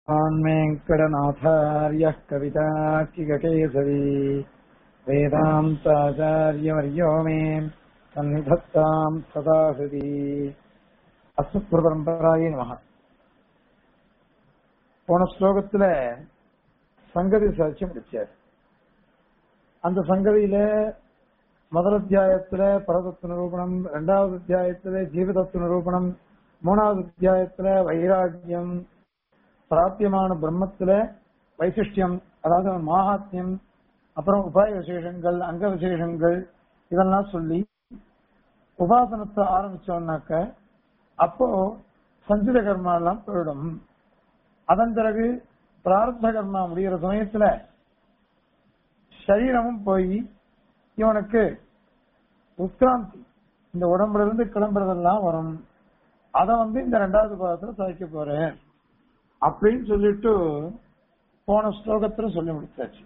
श्रीमान् वेङ्कटनाथार्यः कवितार्किककेसरी वेदान्ताचार्यवर्यो मे सन्निधत्ताम् सदा हृदि அஸ்மத்பரம்பராயே நமக போன ஸ்லோகத்துல சங்கதி சாட்சி முடிச்சார் அந்த சங்கதியில முதல் அத்தியாயத்துல பரதத்துவ நிரூபணம் இரண்டாவது அத்தியாயத்துல ஜீவதத்துவ நிரூபணம் மூணாவது அத்தியாயத்துல வைராக்கியம் பிராத்தியமான பிரம்மத்துல வைசிஷ்டியம் அதாவது மாகாத்மியம் அப்புறம் உபாய விசேஷங்கள் அங்க விசேஷங்கள் இதெல்லாம் சொல்லி உபாசனத்தை ஆரம்பிச்சோம்னாக்க அப்போ சஞ்சித கர்மா எல்லாம் போயிடும் அதன் பிறகு பிரார்த்த கர்மா முடிகிற சமயத்துல சரீரமும் போய் இவனுக்கு உத்கிராந்தி இந்த உடம்புல இருந்து கிளம்புறதெல்லாம் வரும் அத வந்து இந்த ரெண்டாவது பாதத்துல சாய்க்க போறேன் அப்படின்னு சொல்லிட்டு போன ஸ்லோகத்துல சொல்லி முடிச்சாச்சு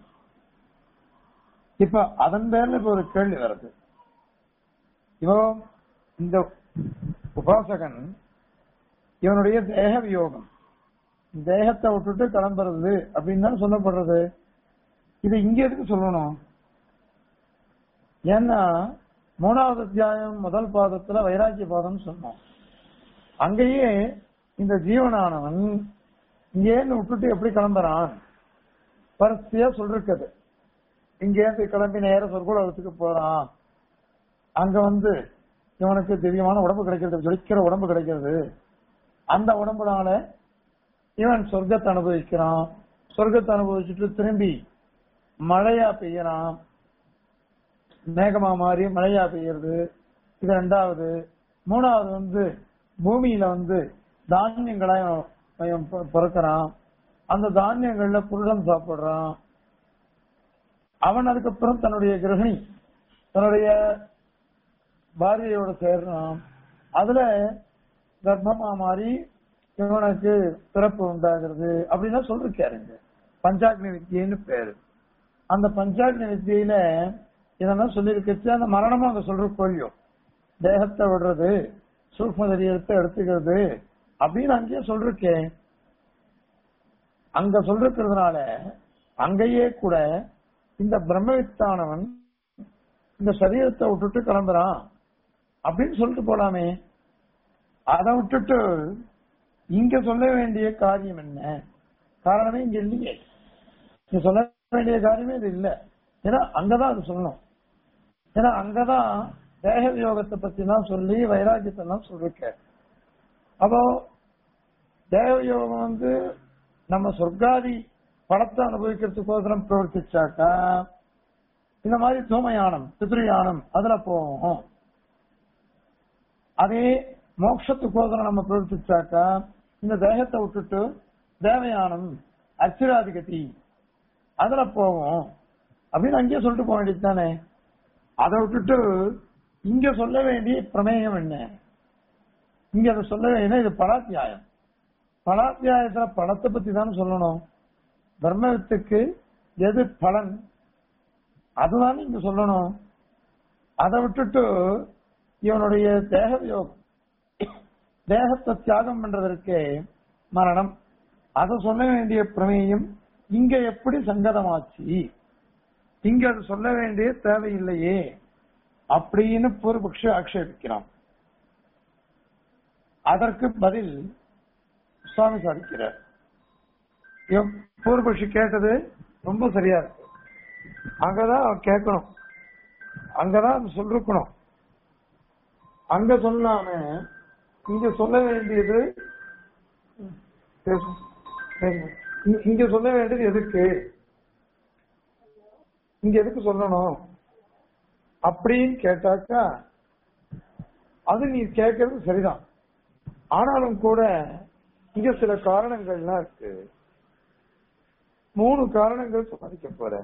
இப்ப அதன் பேர்ல இப்ப ஒரு கேள்வி வருது இவோ இந்த உபாசகன் இவனுடைய தேக வியோகம் தேகத்தை விட்டுட்டு கிளம்புறது அப்படின்னு தான் சொல்லப்படுறது இது இங்க எதுக்கு சொல்லணும் ஏன்னா மூணாவது அத்தியாயம் முதல் பாதத்துல வைராக்கிய பாதம் சொன்னோம் அங்கேயே இந்த ஜீவனானவன் இங்கேருந்து விட்டுட்டு எப்படி கிளம்புறான் பரிசையா சொல்றது இங்கேருந்து கிளம்பி நேர சொர்க்குலகத்துக்கு போறான் அங்க வந்து இவனுக்கு திவ்யமான உடம்பு கிடைக்கிறது ஜொலிக்கிற உடம்பு கிடைக்கிறது அந்த உடம்புனால இவன் சொர்க்கத்தை அனுபவிக்கிறான் சொர்க்கத்தை அனுபவிச்சுட்டு திரும்பி மழையா பெய்யறான் மேகமா மாறி மழையா பெய்யறது இது ரெண்டாவது மூணாவது வந்து பூமியில வந்து தானியங்களா பிறக்கிறான் அந்த தானியங்கள்ல புருடம் சாப்பிடுறான் அவன் அதுக்கப்புறம் தன்னுடைய கிரகிணி தன்னுடைய பாரியையோட சேர்றான் அதுல கர்ப்பமா மாறி இவனுக்கு பிறப்பு உண்டாகிறது அப்படின்னா சொல்லிருக்காருங்க பஞ்சாக்னி வித்தியன்னு பேரு அந்த பஞ்சாக்னி வித்தியில இதெல்லாம் சொல்லியிருக்கச்சு அந்த மரணமும் அங்க சொல்ற கோழியோ தேகத்தை விடுறது சூக்ம சரீரத்தை எடுத்துக்கிறது அப்படின்னு அங்கேயே சொல்லிருக்கேன் அங்க சொல்லிருக்கிறதுனால அங்கேயே கூட இந்த பிரம்மவித்தானவன் இந்த சரீரத்தை விட்டுட்டு கிளம்புறான் அப்படின்னு சொல்லிட்டு போலாமே அதை விட்டுட்டு இங்க சொல்ல வேண்டிய காரியம் என்ன காரணமே இங்க இல்லையே இங்க சொல்ல வேண்டிய காரியமே இது இல்ல ஏன்னா அங்கதான் அது சொல்லணும் ஏன்னா அங்கதான் தேக வியோகத்தை பத்தி தான் சொல்லி வைராக்கியத்தை எல்லாம் சொல்லிருக்க அப்போ தேக யோகம் வந்து நம்ம சொர்க்காதி படத்தை அனுபவிக்கிறதுக்கோசரம் பிரவர்த்திச்சாக்கா இந்த மாதிரி தூமயானம் பித்ருயானம் அதுல போவோம் அதே மோட்சத்துக்கோசரம் நம்ம பிரவர்த்திச்சாக்கா இந்த தேகத்தை விட்டுட்டு தேவயானம் அச்சிராதிகதி அதுல போவோம் அப்படின்னு அங்கேயே சொல்லிட்டு போக வேண்டியது தானே அதை விட்டுட்டு இங்க சொல்ல வேண்டிய பிரமேயம் என்ன இங்க அதை சொல்ல வேண்டிய இது பலாத்தியாயம் பலாத்தியாயத்துல படத்தை பத்தி தானே சொல்லணும் பிரம்மத்துக்கு எது பலன் அதுதான் இங்க சொல்லணும் அதை விட்டுட்டு இவனுடைய தேக யோகம் தேகத்தை தியாகம் பண்றதற்கு மரணம் அதை சொல்ல வேண்டிய பிரமேயம் இங்க எப்படி சங்கதமாச்சு இங்க அது சொல்ல வேண்டிய தேவையில்லையே அப்படின்னு பூர்வபக்ஷ ஆக்ஷேபிக்கிறான் அதற்கு பதில் சுவாமி சாதிக்கிறார் பூர்வபக்ஷி கேட்டது ரொம்ப சரியா இருக்கு அங்கதான் கேட்கணும் அங்கதான் சொல்லிருக்கணும் அங்க சொல்லாம இங்க சொல்ல வேண்டியது இங்க சொல்ல வேண்டியது எதுக்கு இங்க எதுக்கு சொல்லணும் அப்படின்னு கேட்டாக்கா அது நீ கேட்கறது சரிதான் ஆனாலும் கூட இங்க சில காரணங்கள்லாம் இருக்கு மூணு காரணங்கள் சமாளிக்க போற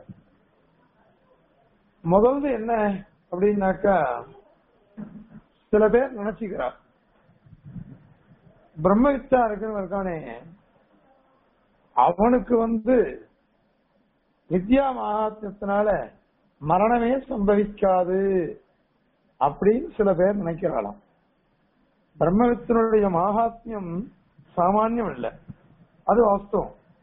முதல்ல என்ன அப்படின்னாக்கா சில பேர் நினைச்சுக்கிறார் பிரம்மவித்தா இருக்கிறவன் இருக்கானே அவனுக்கு வந்து வித்யா மகாத்மத்தினால மரணமே சம்பவிக்காது அப்படின்னு சில பேர் நினைக்கிறாளாம் பிரம்மவித்தனுடைய மகாத்மியம் சாமானியம் இல்ல அது வாஸ்தவம்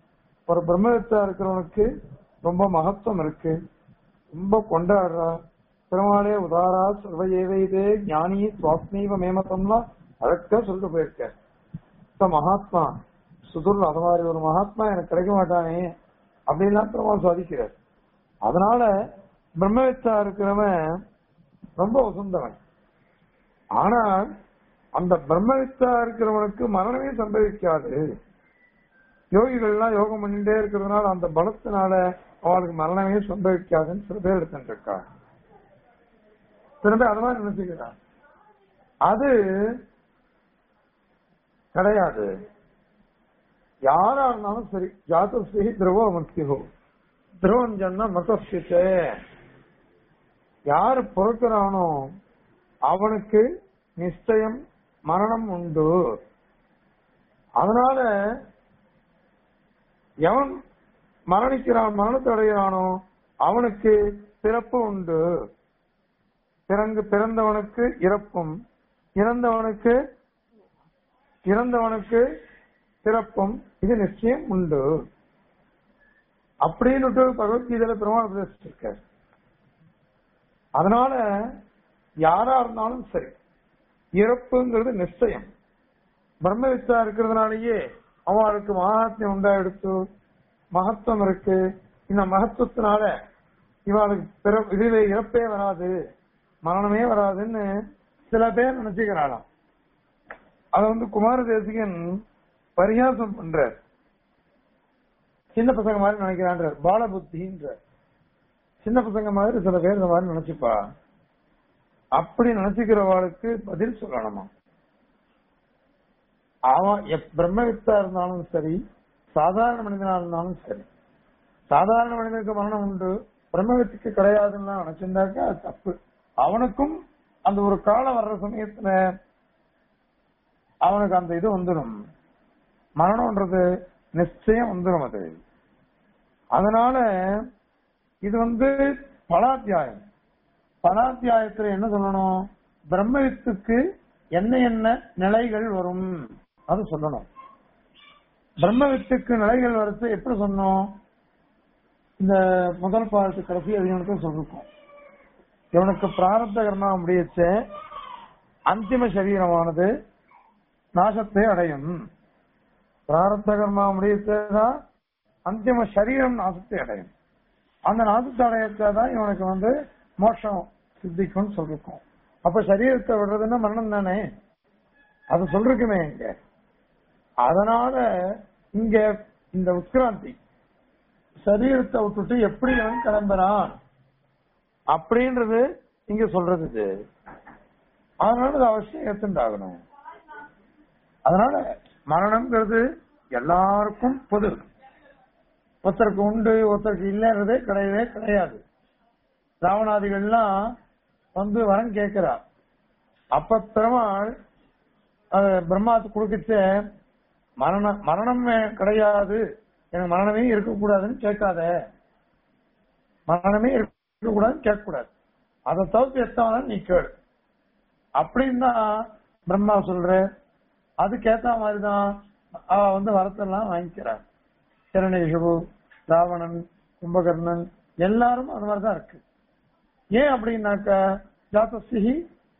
ஒரு பிரம்மவித்தா இருக்கிறவனுக்கு ரொம்ப மகத்துவம் இருக்கு ரொம்ப கொண்டாடுறா பெருமாளே உதாரா சர்வ ஏவைதே ஞானி சுவாத்மீவ மேமத்தம்லாம் அழகா சொல்லிட்டு போயிருக்க இப்ப மகாத்மா சுதுர்ல அது மாதிரி ஒரு மகாத்மா எனக்கு கிடைக்க மாட்டானே அப்படின்லாம் பெருமாள் சாதிக்கிறார் அதனால பிரம்மவித்தா இருக்கிறவன் ரொம்ப உசந்தவன் ஆனால் அந்த பிரம்மவித்தா இருக்கிறவனுக்கு மரணமே சம்பவிக்காது யோகிகள்லாம் யோகம் பண்ணிட்டே இருக்கிறதுனால அந்த பலத்தினால அவளுக்கு மரணமே சம்பவிக்காதுன்னு சில பேர் எடுத்துட்டு இருக்கா சில பேர் அது மாதிரி நினைச்சுக்கிறான் அது கிடையாது யாரா இருந்தாலும் சரி ஜாதஸ்ரீ திரவோ முக்திகோ திரவம் சொன்னா மதஸ்திச்சே யாரு பொறுக்கிறானோ அவனுக்கு நிச்சயம் மரணம் உண்டு அதனால எவன் மரணிக்கிறான் மரணத்தை அடைகிறானோ அவனுக்கு பிறப்பு உண்டு பிறந்து பிறந்தவனுக்கு இறப்பும் இறந்தவனுக்கு இறந்தவனுக்கு பிறப்பும் இது நிச்சயம் உண்டு அப்படின்னு பகவத்கீதையில பெருமாள் உபதேசிச்சிருக்கார் அதனால யாரா இருந்தாலும் சரி இறப்புங்கிறது நிச்சயம் பிரம்மவித்தா இருக்கிறதுனாலயே அவளுக்கு மகாத்மியம் உண்டா எடுத்து மகத்துவம் இருக்கு இந்த மகத்துவத்தினால இவளுக்கு பிற இதுவே இறப்பே வராது மரணமே வராதுன்னு சில பேர் நினைச்சுக்கிறாளாம் அத வந்து குமார தேசிகன் பரிகாசம் பண்றார் சின்ன பசங்க மாதிரி நினைக்கிறான்ற பால புத்தின்ற சின்ன பசங்க மாதிரி சில பேர் இந்த மாதிரி நினைச்சுப்பா அப்படி நினைச்சுக்கிறவாளுக்கு பதில் சொல்லணுமா அவன் எப்- பிரம்மவித்தா இருந்தாலும் சரி சாதாரண மனிதனா இருந்தாலும் சரி சாதாரண மனிதனுக்கு மரணம் உண்டு பிரம்மவித்துக்கு கிடையாதுன்னு நினைச்சிருந்தாக்கா அது தப்பு அவனுக்கும் அந்த ஒரு காலம் வர்ற சமயத்துல அவனுக்கு அந்த இது வந்துடும் மரணம்ன்றது நிச்சயம் வந்துடும் அது அதனால இது வந்து பலாத்தியாயம் பலாத்தியாயத்துல என்ன சொல்லணும் பிரம்மவித்துக்கு என்ன என்ன நிலைகள் வரும் அது சொல்லணும் பிரம்மவித்துக்கு நிலைகள் வரது எப்படி சொன்னோம் இந்த முதல் பாடத்து கடைசி அதிகனுக்கு சொல்லிருக்கோம் இவனுக்கு பிராரப்த கர்மா முடியச்ச அந்திம சரீரமானது நாசத்தை அடையும் பிராரப்த கர்மா முடியச்சதான் அந்திம சரீரம் நாசத்தை அடையும் அந்த நாசத்தை அடையத்தான் இவனுக்கு வந்து மோட்சம் சித்திக்கும்னு சொல்லிருக்கோம் அப்ப சரீரத்தை விடுறதுன்னா மரணம் தானே அது சொல்லிருக்குமே இங்க அதனால இங்க இந்த உட்கிராந்தி சரீரத்தை விட்டுட்டு எப்படி அவன் கிளம்புறான் அப்படின்றது இங்க சொல்றது இது அதனால இது அவசியம் ஏத்துண்டாகணும் அதனால மரணம்ங்கிறது எல்லாருக்கும் பொது ஒருத்தருக்கு உண்டு ஒருத்தருக்கு இல்லைன்றதே கிடையவே கிடையாது ராவணாதிகள்லாம் வந்து வரம் கேட்கிறா அப்ப பெருமாள் அது பிரம்மாத்து கொடுக்கச்ச மரணம் மரணமே கிடையாது எனக்கு மரணமே இருக்கக்கூடாதுன்னு கேட்காத மரணமே இருக்கக்கூடாதுன்னு கேட்கக்கூடாது அதை தவிர்த்து எத்தவன நீ கேளு அப்படின்னா பிரம்மா சொல்ற அதுக்கேத்த மாதிரிதான் அவ வந்து வரத்தெல்லாம் வாங்கிக்கிறார் கிரணேஷு ராவணன் கும்பகர்ணன் எல்லாரும் அது மாதிரிதான் இருக்கு ஏன் அப்படின்னாக்க ஜாத்தசிஹி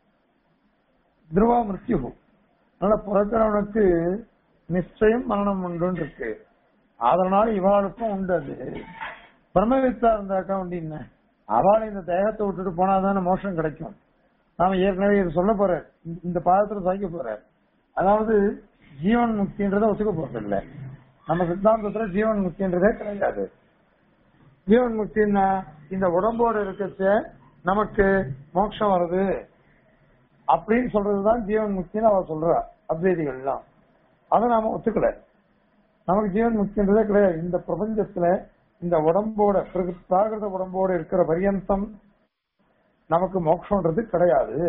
துருவா மிருத்யு அதனால பிறக்கிறவனுக்கு நிச்சயம் மரணம் உண்டுன்னு இருக்கு அதனால இவாளுக்கும் உண்டு அது பிரம்மவித்தா இருந்தாக்கா உண்டு என்ன அவள் இந்த தேகத்தை விட்டுட்டு போனாதானே மோஷம் கிடைக்கும் நாம ஏற்கனவே இது சொல்ல போற இந்த பாதத்துல சாய்க்க போற அதாவது ஜீவன் முக்தின்றத ஒத்துக்க போறது இல்ல நம்ம சித்தாந்தத்துல ஜீவன் முக்தின்றதே கிடையாது ஜீவன் முக்தின்னா இந்த உடம்போடு இருக்கச்ச நமக்கு மோட்சம் வருது அப்படின்னு சொல்றதுதான் ஜீவன் முக்தின்னு அவ சொல்றா அத்வைதிகள்லாம் அதை நாம ஒத்துக்கல நமக்கு ஜீவன் முக்தின்றதே கிடையாது இந்த பிரபஞ்சத்துல இந்த உடம்போட பிர- பிராகிருத உடம்போட இருக்கிற பரியந்தம் நமக்கு மோட்சம்ன்றது கிடையாது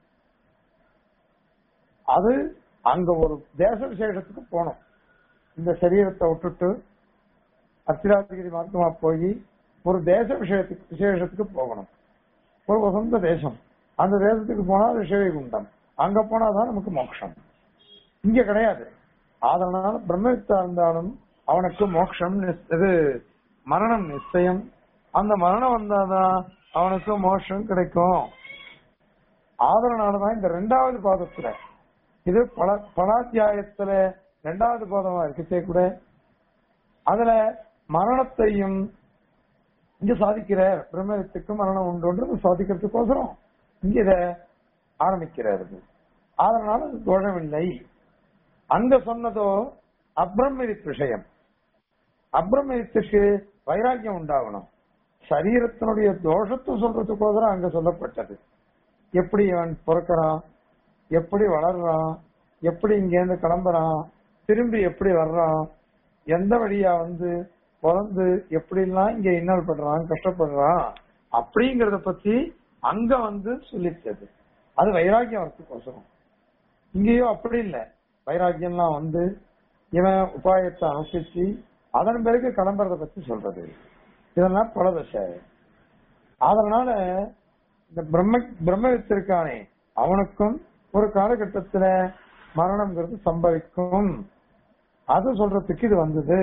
அது அங்க ஒரு தேச விசேஷத்துக்கு போனோம் இந்த சரீரத்தை விட்டுட்டு அத்திராத்திகிரி மார்க்கமா போய் ஒரு தேச விஷயத்துக்கு விசேஷத்துக்கு போகணும் ஒரு வசந்த தேசம் அந்த தேசத்துக்கு போனா ரிஷவிகுண்டம் அங்க போனாதான் நமக்கு மோட்சம் இங்க கிடையாது அதனால பிரம்மவித்தா இருந்தாலும் அவனுக்கு மோட்சம் நிஸ்- இது மரணம் நிச்சயம் அந்த மரணம் வந்தாதான் அவனுக்கு மோட்சம் கிடைக்கும் ஆதரனாலதான் இந்த ரெண்டாவது பாதத்துல இது பல பலாத்தியாயத்துல ரெண்டாவது பாதமா இருக்கச்சே கூட அதுல மரணத்தையும் இங்க சாதிக்கிற பிரம்மத்துக்கு மரணம் உண்டுன்றது சாதிக்கிறதுக்கோசரம் இங்க இத ஆரம்பிக்கிறாரு அதனால அது தோஷமில்லை அங்க சொன்னதோ அப்ரமித் விஷயம் அப்ரமித்துக்கு வைராக்கியம் உண்டாகணும் சரீரத்தினுடைய தோஷத்தை சொல்றதுக்கோசரம் அங்க சொல்லப்பட்டது எப்படி அவன் பிறக்கிறான் எப்படி வளர்றான் எப்படி இங்கேருந்து கிளம்புறான் திரும்பி எப்படி வர்றான் எந்த வழியா வந்து பிறந்து எப்படி எல்லாம் இங்க இன்னல் படுறான் கஷ்டப்படுறான் அப்படிங்கறத பத்தி அங்க வந்து சொல்லிச்சது அது வைராக்கியம் வரத்துக்கோசரம் இங்கேயோ அப்படி இல்ல வைராக்கியம்லாம் வந்து இவன் உபாயத்தை அனுசரிச்சு அதன் பிறகு கிளம்புறத பத்தி சொல்றது இதெல்லாம் பலதசை அதனால இந்த பிரம்ம பிரம்மவித்திருக்கானே அவனுக்கும் ஒரு காலகட்டத்துல மரணம்ங்கிறது சம்பவிக்கும் அது சொல்றதுக்கு இது வந்தது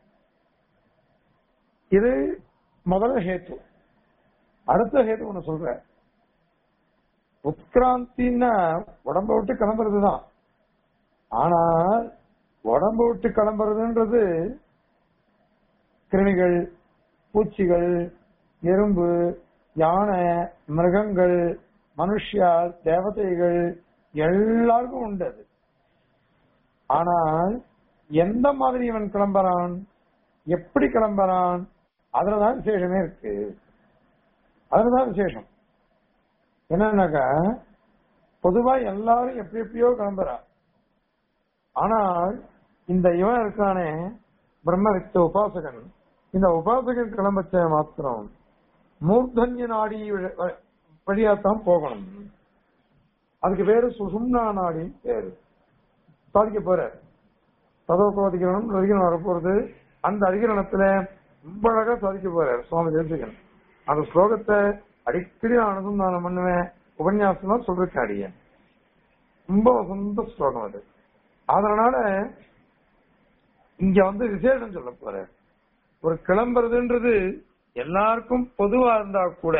இது முதல்ல ஹேத்து அடுத்த ஹேத்து ஒண்ணு சொல்ற உட்கிராந்தின்னா உடம்ப விட்டு கிளம்புறதுதான் ஆனால் உடம்ப விட்டு கிளம்புறதுன்றது கிருமிகள் பூச்சிகள் எறும்பு யானை மிருகங்கள் மனுஷியால் தேவதைகள் எல்லாருக்கும் உண்டு அது ஆனால் எந்த மாதிரி இவன் கிளம்புறான் எப்படி கிளம்புறான் அதுலதான் விசேஷமே இருக்கு அதுலதான் விசேஷம் என்னன்னாக்கா பொதுவா எல்லாரும் எப்படி எப்படியோ கிளம்புறா ஆனால் இந்த இவன் இருக்கானே பிரம்மவித்த உபாசகன் இந்த உபாசகன் கிளம்பச்ச மாத்திரம் மூர்தன்ய நாடி வழி- வ- வழியாத்தான் போகணும் அதுக்கு பேரு சுசும்னா நாடின்னு பேரு சாதிக்க போற ததோக அதிகரணம் அதிகரணம் வரப்போறது அந்த அதிகரணத்துல ரொம்ப அழகா சாதிக்க போறார் சுவாமி தேசிகன் அந்த ஸ்லோகத்தை அடிக்கடி நான் அனுசந்தானம் பண்ணுவேன் உபன்யாசமா சொல்றேன் அடியேன் ரொம்ப சொந்த ஸ்லோகம் அது அதனால இங்க வந்து விசேஷம் சொல்ல போற ஒரு கிளம்புறதுன்றது எல்லாருக்கும் பொதுவா இருந்தா கூட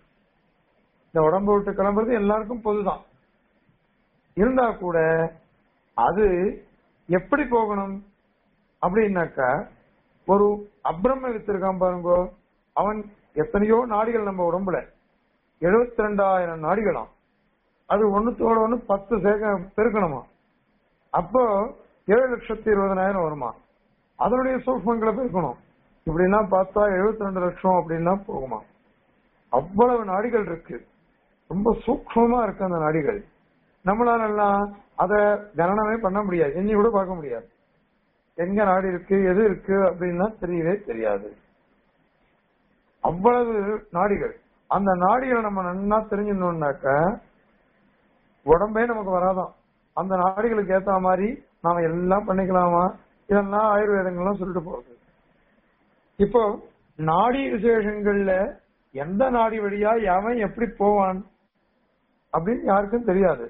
இந்த உடம்பு விட்டு கிளம்புறது எல்லாருக்கும் பொதுதான் இருந்தா கூட அது எப்படி போகணும் அப்படின்னாக்கா ஒரு அப்ரம்ம வித்திருக்கான் பாருங்க அவன் எத்தனையோ நாடிகள் நம்ம உடம்புல எழுபத்தி ரெண்டாயிரம் நாடிகளாம் அது ஒண்ணுத்தோட ஒண்ணு பத்து சேக பெருக்கணுமா அப்போ ஏழு லட்சத்தி இருபதனாயிரம் வருமா அதனுடைய சூக்மங்களை பெருக்கணும் இப்படின்னா பார்த்தா எழுபத்தி ரெண்டு லட்சம் அப்படின்னா போகுமா அவ்வளவு நாடிகள் இருக்கு ரொம்ப சூக்மமா இருக்கு அந்த நாடிகள் நம்மளால எல்லாம் அத கணனமே பண்ண முடியாது எண்ணி கூட பார்க்க முடியாது எங்க நாடி இருக்கு எது இருக்கு அப்படின்னா தெரியவே தெரியாது அவ்வளவு நாடிகள் அந்த நாடிகளை நம்ம நன்னா தெரிஞ்சிடணும்னாக்க உடம்பே நமக்கு வராதான் அந்த நாடிகளுக்கு ஏத்த மாதிரி நாம எல்லாம் பண்ணிக்கலாமா இதெல்லாம் ஆயுர்வேதங்கள்லாம் சொல்லிட்டு போகுது இப்போ நாடி விசேஷங்கள்ல எந்த நாடி வழியா எவன் எப்படி போவான் அப்படின்னு யாருக்கும் தெரியாது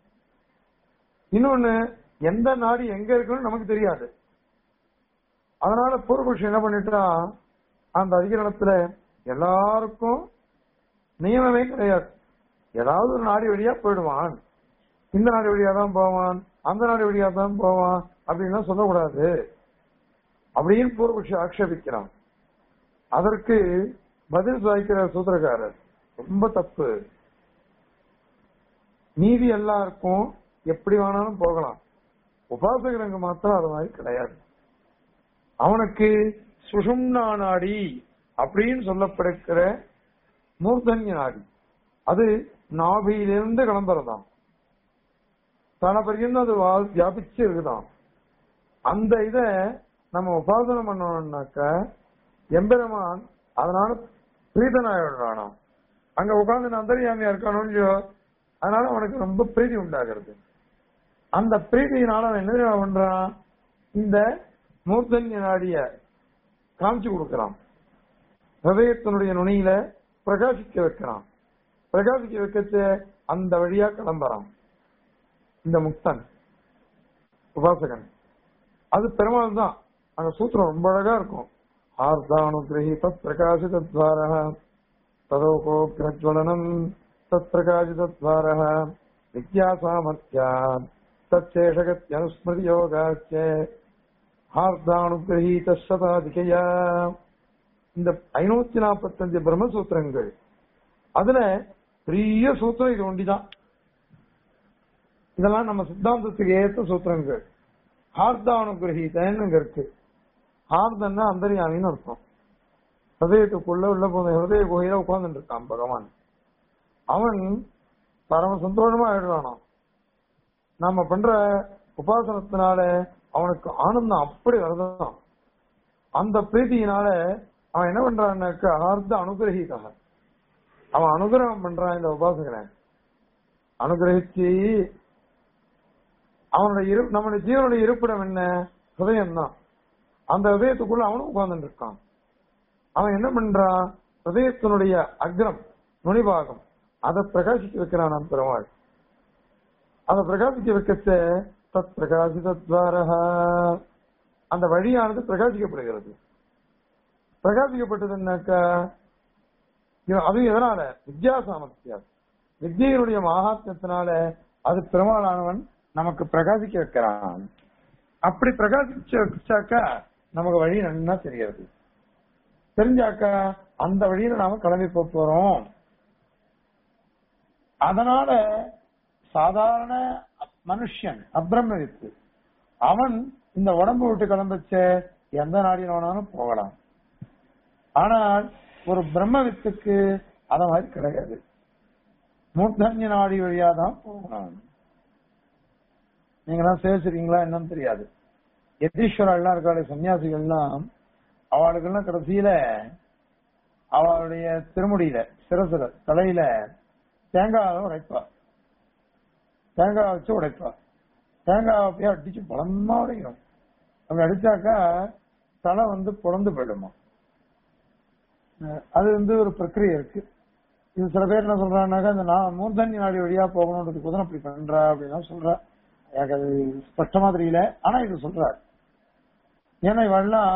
இன்னொன்னு எந்த நாடி எங்க இருக்குன்னு நமக்கு தெரியாது அதனால பூர்வபக்ஷம் என்ன பண்ணிட்டான் அந்த அதிகரணத்துல எல்லாருக்கும் நியமமே கிடையாது ஏதாவது ஒரு நாடி வழியா போயிடுவான் இந்த நாடு வழியா தான் போவான் அந்த நாடு வழியா தான் போவான் அப்படின்லாம் சொல்லக்கூடாது அப்படின்னு பூர்வபக்ஷி ஆக்ஷேபிக்கிறான் அதற்கு பதில் சாய்க்கிற சூத்திரக்காரர் ரொம்ப தப்பு நீதி எல்லாருக்கும் எப்படி வேணாலும் போகலாம் உபாசகனுக்கு மாத்திரம் அது மாதிரி கிடையாது அவனுக்கு சுஷும்னா நாடி அப்படின்னு சொல்லப்படுகிற மூர்தன்ய நாடி அது நாபியிலிருந்து கிளம்புறதாம் தனப்பரியும் அது வா- வியாபிச்சு இருக்குதாம் அந்த இத நம்ம உபாசனை பண்ணணும்னாக்க எம்பெருமான் அதனால பிரீதனாயிடுறானாம் அங்க உட்கார்ந்து அந்தரியாமியா இருக்கானோ இல்லையோ அதனால அவனுக்கு ரொம்ப பிரீதி உண்டாகிறது அந்த பிரீதியினால அவன் என்ன தெரியுமா பண்றான் இந்த மூர்தன்ய நாடிய காமிச்சு கொடுக்கிறான் ஹதயத்தினுடைய நுனியில பிரகாசிக்க வைக்கிறான் பிரகாசிக்க வைக்கச்ச அந்த வழியா கிளம்புறான் இந்த முக்தன் உபாசகன் அது பெருமாள் தான் அங்க சூத்திரம் ரொம்ப அழகா இருக்கும் ஆர்தானுகிரகித பிரகாசித்வார ததோகோக்ரஜ்வலனம் தத் பிரகாசித்வார வித்யா சாமர்த்தியா தச்சேஷகத்யனுஸ்மிருதி யோகாச்ச ஆர்தானுகிரகித சதாதிகையா இந்த ஐநூத்தி நாற்பத்தஞ்சு பிரம்மசூத்திரங்கள் அதுல பெரிய சூத்திரம் இது ஒண்டிதான் இதெல்லாம் நம்ம சித்தாந்தத்துக்கு ஏத்த சூத்திரங்கள் ஹார்தானுகிரகிதன்னு இங்க இருக்கு ஹார்தன்னா அந்தரியாமின்னு அர்த்தம் ஹதயத்துக்குள்ள உள்ள போன ஹிருதய குகையில உட்கார்ந்துட்டு இருக்கான் பகவான் அவன் பரம சந்தோஷமா ஆயிடுறானோ நாம பண்ற உபாசனத்தினால அவனுக்கு ஆனந்தம் அப்படி வருதான் அந்த பிரீதியினால அவன் என்ன பண்றான்னாக்க ஆர்த்த அனுகிரகிதாக அவன் அனுகிரகம் பண்றான் இந்த உபாசகனை அனுகிரகிச்சு அவனுடைய இரு நம்முடைய ஜீவனுடைய இருப்பிடம் என்ன ஹிருதயம் தான் அந்த ஹிருதயத்துக்குள்ள அவனும் உட்கார்ந்துட்டு இருக்கான் அவன் என்ன பண்றான் ஹிருதயத்தினுடைய அக்ரம் நுனிபாகம் அதை பிரகாசிக்க வைக்கிறான் நம் பெருமாள் அதை பிரகாசிக்க வைக்கச்ச தத் பிரகாசித்வாரஹ அந்த வழியானது பிரகாசிக்கப்படுகிறது பிரகாசிக்கப்பட்டதுன்னாக்கா இது- அது எதனால வித்யா சாமர்த்தியம் வித்யினுடைய மகாத்மத்தினால அது பெருமாளானவன் நமக்கு பிரகாசிக்க வைக்கிறான் அப்படி பிரகாசிச்சு வச்சாக்கா நமக்கு வழி நன்னா தெரியாது தெரிஞ்சாக்கா அந்த வழியில நாம கிளம்பி போக போறோம் அதனால சாதாரண மனுஷன் அப்ரம்மவித்து அவன் இந்த உடம்பு விட்டு கிளம்பிச்ச எந்த நாடியில் வேணாலும் போகலாம் ஆனால் ஒரு பிரம்மவித்துக்கு அத மாதிரி கிடையாது மூர்த்தன்ய நாடி வழியா தான் போகணும் நீங்க எல்லாம் சேவிச்சிருக்கீங்களா என்னன்னு தெரியாது யதீஸ்வரா எல்லாம் இருக்காளே சன்னியாசிகள்லாம் அவளுக்கெல்லாம் கடைசியில அவளுடைய திருமுடியில சிரசுல தலையில தேங்காய் உடைப்பா தேங்காய் வச்சு உடைப்பா தேங்காய் அப்படியே அடிச்சு பலமா உடைக்கும் அப்படி அடிச்சாக்கா தலை வந்து புலந்து போயிடுமா அஹ் அது வந்து ஒரு பிரக்கிரியை இருக்கு இது சில பேர் என்ன சொல்றாங்கன்னாக்கா இந்த நான் மூர்தன்ய நாடி வழியா போகணுன்றதுக்கு தான் அப்படி பண்றா அப்படின்னா சொல்றா எனக்கு அது ஸ்பஷ்டமா தெரியல ஆனா இது சொல்றாரு ஏன்னா இவெல்லாம்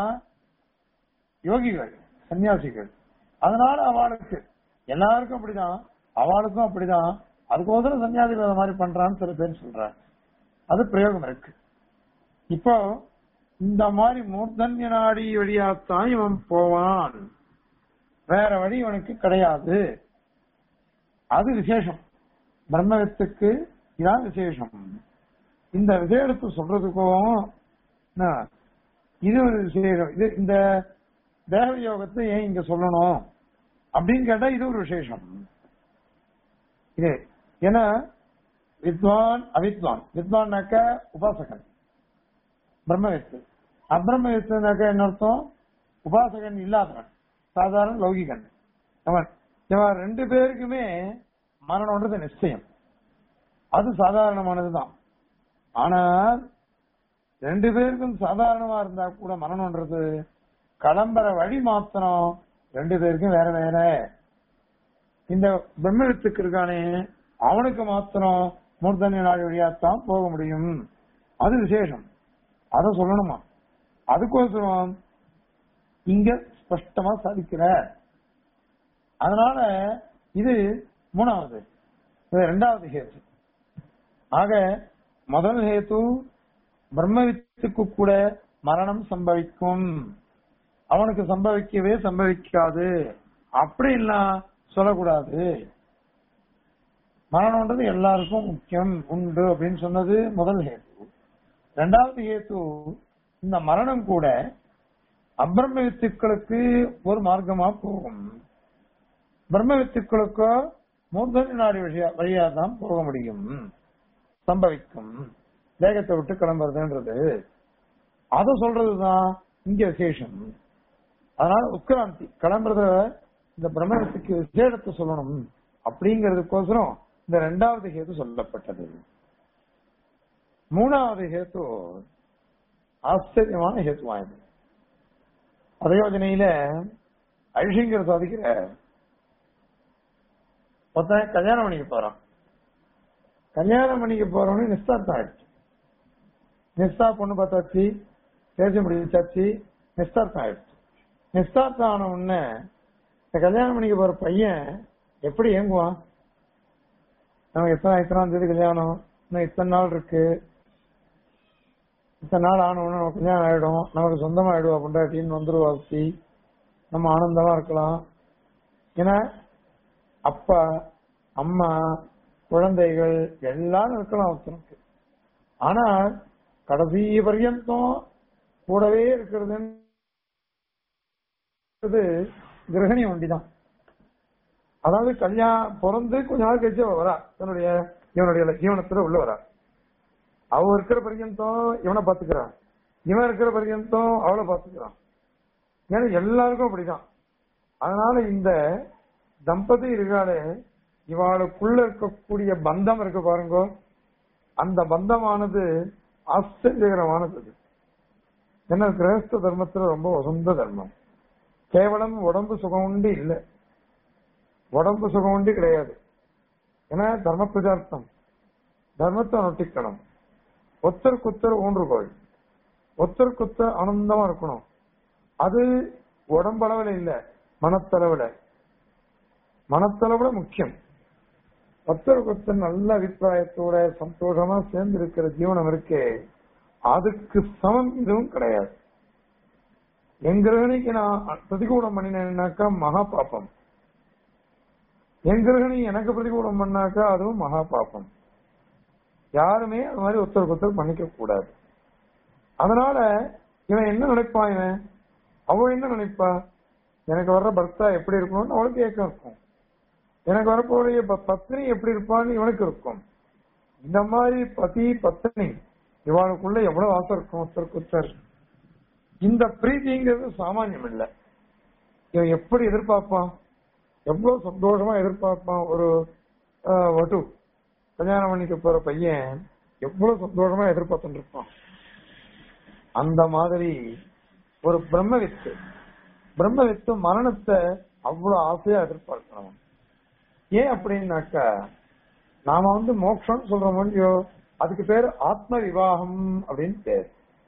யோகிகள் சன்னியாசிகள் அதனால அவளுக்கு எல்லாருக்கும் அப்படிதான் அவளுக்கும் அப்படிதான் அதுக்கோசரம் சன்னியாசிகள் அந்த மாதிரி பண்றான்னு சில பேர் சொல்றாங்க அது பிரயோகம் இருக்கு இப்போ இந்த மாதிரி மூர்தன்ய நாடி வழியாத்தான் இவன் போவான் வேற வழி இவனுக்கு கிடையாது அது விசேஷம் பிரம்மவித்துக்கு இதான் விசேஷம் இந்த விசேஷத்தை சொல்றதுக்கும் என்ன, இது ஒரு விசேஷம் இது இந்த தேவ யோகத்தை ஏன் இங்க சொல்லணும் அப்படின்னு கேட்டா இது ஒரு விசேஷம் இது ஏன்னா வித்வான் அவித்வான் வித்வான்னாக்க உபாசகன் பிரம்மவித்து அப்பிரம்மவித்துனாக்க என்ன அர்த்தம் உபாசகன் இல்லாதவன் சாதாரண லௌகிகன் அவன் இவன் ரெண்டு பேருக்குமே மரணம்ன்றது நிச்சயம் அது சாதாரணமானதுதான் ஆனால் ரெண்டு பேருக்கும் சாதாரணமா இருந்தா கூட மரணம்ன்றது கிளம்புற வழி மாத்திரம் ரெண்டு பேருக்கும் வேற வேற இந்த பிரம்மவித்துக்கு இருக்கானே அவனுக்கு மாத்திரம் மூர்தன்ய நாடு வழியாத்தான் போக முடியும் அது விசேஷம் அத சொல்லணுமா அதுக்கோசரம் இங்க ஸ்பஷ்டமா சாதிக்கிற அதனால இது மூணாவது இது ரெண்டாவது ஹேத்து ஆக முதல் ஹேத்து பிரம்மவித்துக்கு கூட மரணம் சம்பவிக்கும் அவனுக்கு சம்பவிக்கவே சம்பவிக்காது அப்படி எல்லாம் சொல்லக்கூடாது மரணம்ன்றது எல்லாருக்கும் முக்கியம் உண்டு அப்படின்னு சொன்னது முதல் ஹேத்து ரெண்டாவது ஹேத்து இந்த மரணம் கூட அப்பிரம வித்துக்களுக்கு ஒரு மார்க்கமா போகும் பிரம்ம வித்துக்களுக்கோ மூர்தனி நாடி வழியா வழியா தான் போக முடியும் சம்பவிக்கும் தேகத்தை விட்டு கிளம்புறதுன்றது அத சொல்றதுதான் இங்க விசேஷம் அதனால உட்கிராந்தி கிளம்புறத இந்த பிரம்மத்துக்கு விசேஷத்தை சொல்லணும் அப்படிங்கறதுக்கோசரம் இந்த ரெண்டாவது ஹேத்து சொல்லப்பட்டது மூணாவது ஹேத்து ஆச்சரியமான ஹேத்துவாயது அதயோஜனையில அழிஷிங்கர் சாதிக்கிற ஒருத்தன் கல்யாணம் பண்ணிக்க போறான் கல்யாணம் பண்ணிக்க போறவனு நிஸ்தார்த்தம் ஆயிடுச்சு நிஸ்தா பொண்ணு பார்த்தாச்சு பேசி முடிச்சாச்சு நிஸ்தார்த்தம் ஆயிடுச்சு நிஸ்தார்த்தம் ஆன உடனே இந்த கல்யாணம் பண்ணிக்க போற பையன் எப்படி இயங்குவான் நமக்கு எத்தனை இத்தனாம் தேதி கல்யாணம் இன்னும் இத்தனை நாள் இருக்கு இத்தனை நாள் ஆன உடனே நமக்கு கல்யாணம் ஆயிடும் நமக்கு சொந்தமா ஆயிடுவா பொண்டாட்டின்னு வந்துருவா ஒருத்தி. நம்ம ஆனந்தமா இருக்கலாம் ஏன்னா அப்பா அம்மா குழந்தைகள் எல்லாரும் இருக்கலாம் ஒருத்தனுக்கு ஆனா கடைசி பர்யந்தம் கூடவே இருக்கிறதுன்றது கிரகணி ஒண்டிதான் அதாவது கல்யாணம் பிறந்து கொஞ்ச நாள் கழிச்சு அவ வரா தன்னுடைய இவனுடைய ஜீவனத்துல உள்ள வரா அவ இருக்கிற பர்யந்தம் இவனை பாத்துக்கிறான் இவன் இருக்கிற பர்யந்தம் அவளை பாத்துக்கிறான் ஏன்னா எல்லாருக்கும் அப்படிதான் அதனால இந்த தம்பதி இருக்காளே இவாளுக்குள்ள இருக்கக்கூடிய பந்தம் இருக்கு பாருங்க அந்த பந்தமானது ஆச்சரியகரமானது அது. ஏன்னா கிரகஸ்த தர்மத்துல ரொம்ப உசந்த தர்மம் கேவலம் உடம்பு சுகம் உண்டு இல்ல உடம்பு சுகம் உண்டு கிடையாது ஏன்னா தர்ம பிரஜார்த்தம் தர்மத்தை நொட்டிக்கணும் ஒத்தருக்கு ஒத்தர் ஊன்றுகோள் ஒத்தருக்கு ஒத்தர் ஆனந்தமா இருக்கணும் அது உடம்பளவுல இல்ல மனத்தளவுல மனத்தளவுல முக்கியம் ஒத்தருக்கு ஒத்தர் நல்ல அபிப்பிராயத்தோட சந்தோஷமா சேர்ந்து இருக்கிற ஜீவனம் இருக்கே அதுக்கு சமம் இதுவும் கிடையாது என் கிரகணிக்கு நான் பிரதிகூலம் பண்ணினேன்னாக்கா மகா பாப்பம் என் கிரகணி எனக்கு பிரதிகூலம் பண்ணாக்கா அதுவும் மகா பாப்பம் யாருமே அது மாதிரி ஒருத்தருக்கு ஒருத்தர் பண்ணிக்க கூடாது அதனால இவன் என்ன நினைப்பான் இவன் அவ என்ன நினைப்பா எனக்கு வர்ற பர்த்தா எப்படி இருக்கணும்னு அவளுக்கு ஏக்கம் இருக்கும் எனக்கு வரப்போடைய ப- பத்னி எப்படி இருப்பான்னு இவனுக்கு இருக்கும் இந்த மாதிரி பதி பத்னி இவனுக்குள்ள எவ்வளவு ஆசை இருக்கும் ஒருத்தருக்கு ஒருத்தர் இந்த பிரீதிங்கிறது சாமானியம் இல்ல இவன் எப்படி எதிர்பார்ப்பான் எவ்வளவு சந்தோஷமா எதிர்பார்ப்பான் ஒரு ஆஹ், வட்டு கல்யாணம் பண்ணிக்க போற பையன் எவ்வளவு சந்தோஷமா எதிர்பார்த்துட்டு இருப்பான் அந்த மாதிரி ஒரு பிரம்மவித்து பிரம்மவித்து மரணத்தை அவ்வளவு ஆசையா எதிர்பார்க்கணும் ஏன் அப்படின்னாக்கா நாம வந்து மோட்சம் சொல்றோம் இல்லையோ அதுக்கு பேர் ஆத்ம விவாகம் அப்படின்னு பேர்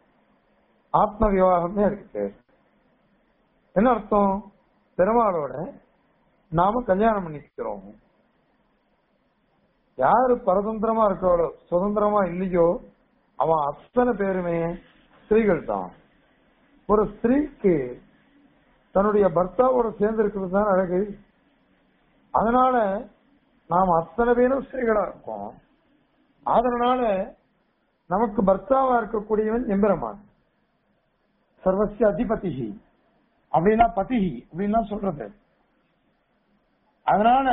ஆத்ம விவாகம்னே அதுக்கு பேர் என்ன அர்த்தம் பெருமாளோட நாம கல்யாணம் பண்ணிக்கிறோம் யாரு பரதந்திரமா இருக்காளோ சுதந்திரமா இல்லையோ அவன் அத்தனை பேருமே ஸ்திரீகள் தான் ஒரு ஸ்திரீக்கு தன்னுடைய பர்த்தாவோட சேர்ந்து இருக்கிறது தான் அழகு அதனால நாம் அத்தனை பேரும் ஸ்திரீகளா இருக்கோம் அதனால நமக்கு பர்த்தாவா இருக்கக்கூடியவன் எம்பெருமான் சர்வசிய அதிபதி அப்படின்னா பதிஹி அப்படின்னா சொல்றது அதனால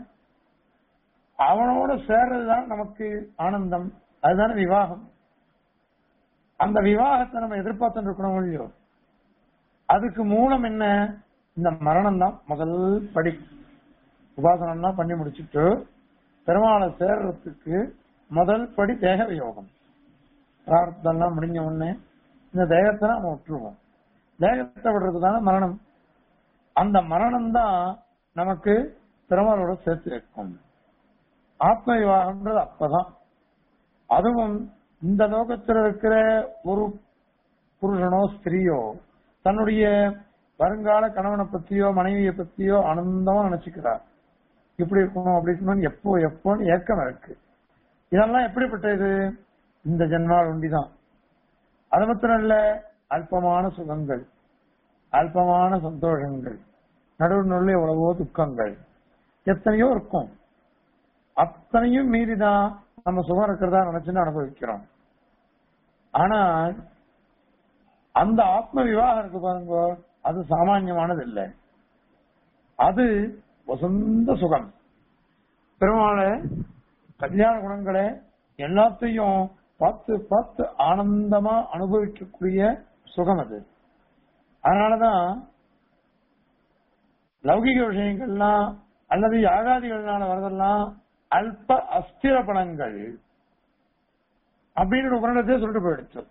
அவனோட சேர்றதுதான் நமக்கு ஆனந்தம் அதுதானே விவாகம் அந்த விவாகத்தை நம்ம எதிர்பார்த்து இருக்கணும் இல்லையோ அதுக்கு மூலம் என்ன இந்த மரணம் தான் முதல் படி உபாசனம்லாம் பண்ணி முடிச்சுட்டு பெருமாளை சேர்றதுக்கு முதல் படி தேக வியோகம் பிரார்த்தம்லாம் முடிஞ்ச உடனே இந்த தேகத்தை நம்ம விட்டுருவோம் தேகத்தை விடுறதுதான மரணம் அந்த மரணம் தான் நமக்கு பெருமாளோட சேர்த்து வைக்கும் ஆத்ம விவாகம்ன்றது அப்பதான் அதுவும் இந்த லோகத்துல இருக்கிற ஒரு புருஷனோ ஸ்திரீயோ தன்னுடைய வருங்கால கணவனை பத்தியோ மனைவியை பத்தியோ ஆனந்தமா நினைச்சுக்கிறார் இப்படி இருக்கணும் அப்படி இருக்கணும் எப்போ எப்போன்னு ஏக்கம் இருக்கு இதெல்லாம் எப்படிப்பட்ட இது இந்த ஜென்மால் ஒண்டிதான் அது மாத்திரம் இல்ல அல்பமான சுகங்கள் அல்பமான சந்தோஷங்கள் நடுவு நடுவில் எவ்வளவோ துக்கங்கள் எத்தனையோ இருக்கும் அத்தனையும் மீறிதான் நம்ம சுகம் இருக்கிறதா நினைச்சுன்னு அனுபவிக்கிறோம் ஆனா அந்த ஆத்ம விவாகம் இருக்கு பாருங்க அது சாமான்யமானது இல்லை அது வசந்த சுகம் பெருமாளை கல்யாண குணங்களை எல்லாத்தையும் பார்த்து பார்த்து ஆனந்தமா அனுபவிக்கக்கூடிய சுகம் அது அதனாலதான் லௌகிக விஷயங்கள்லாம் அல்லது யாகாதிகள்னால வரதெல்லாம் அல்ப அஸ்திர பலங்கள் அப்படின்னு ஒரு குரணத்தை சொல்லிட்டு போயிடுச்சு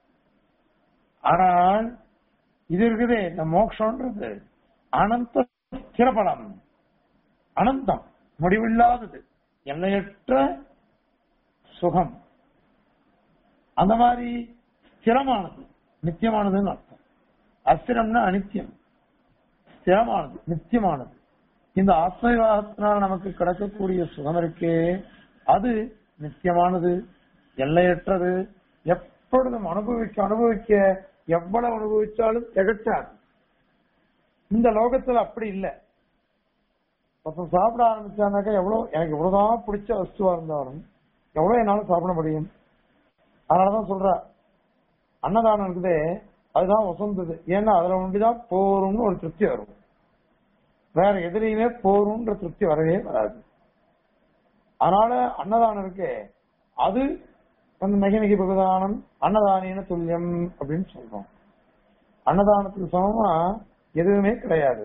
ஆனால் இது இருக்குதே இந்த மோக்ஷன்றது அனந்த ஸ்திரபலம் அனந்தம் முடிவில்லாதது எல்லையற்ற சுகம் அந்த மாதிரி ஸ்திரமானது நித்தியமானதுன்னு அர்த்தம் அஸ்திரம்னா அனித்தியம் ஸ்திரமானது நித்தியமானது இந்த ஆத்ம விவாகத்தினால் நமக்கு கிடைக்கக்கூடிய சுகம் இருக்கே அது நித்தியமானது எல்லையற்றது எப்பொழுதும் அனுபவிக்க அனுபவிக்க எவ்வளவு அனுபவிச்சாலும் திகட்டாது இந்த லோகத்துல அப்படி இல்லை ஒருத்தன் சாப்பிட ஆரம்பிச்சானாக்கா எவ்வளவு எனக்கு எவ்வளவுதான் பிடிச்ச வஸ்துவா இருந்தாலும் எவ்வளவு என்னால சாப்பிட முடியும் அதனாலதான் சொல்ற அன்னதானம் இருக்குதே அதுதான் வசந்தது ஏன்னா அதுல ஒன்றுதான் போரும்னு ஒரு திருப்தி வரும் வேற எதுலையுமே போரும்ன்ற திருப்தி வரவே வராது அதனால அன்னதானம் இருக்கே அது வந்து மெகமிகி பகதானம் அன்னதானின துல்லியம் அப்படின்னு சொல்றோம் அன்னதானத்துக்கு சமமா எதுவுமே கிடையாது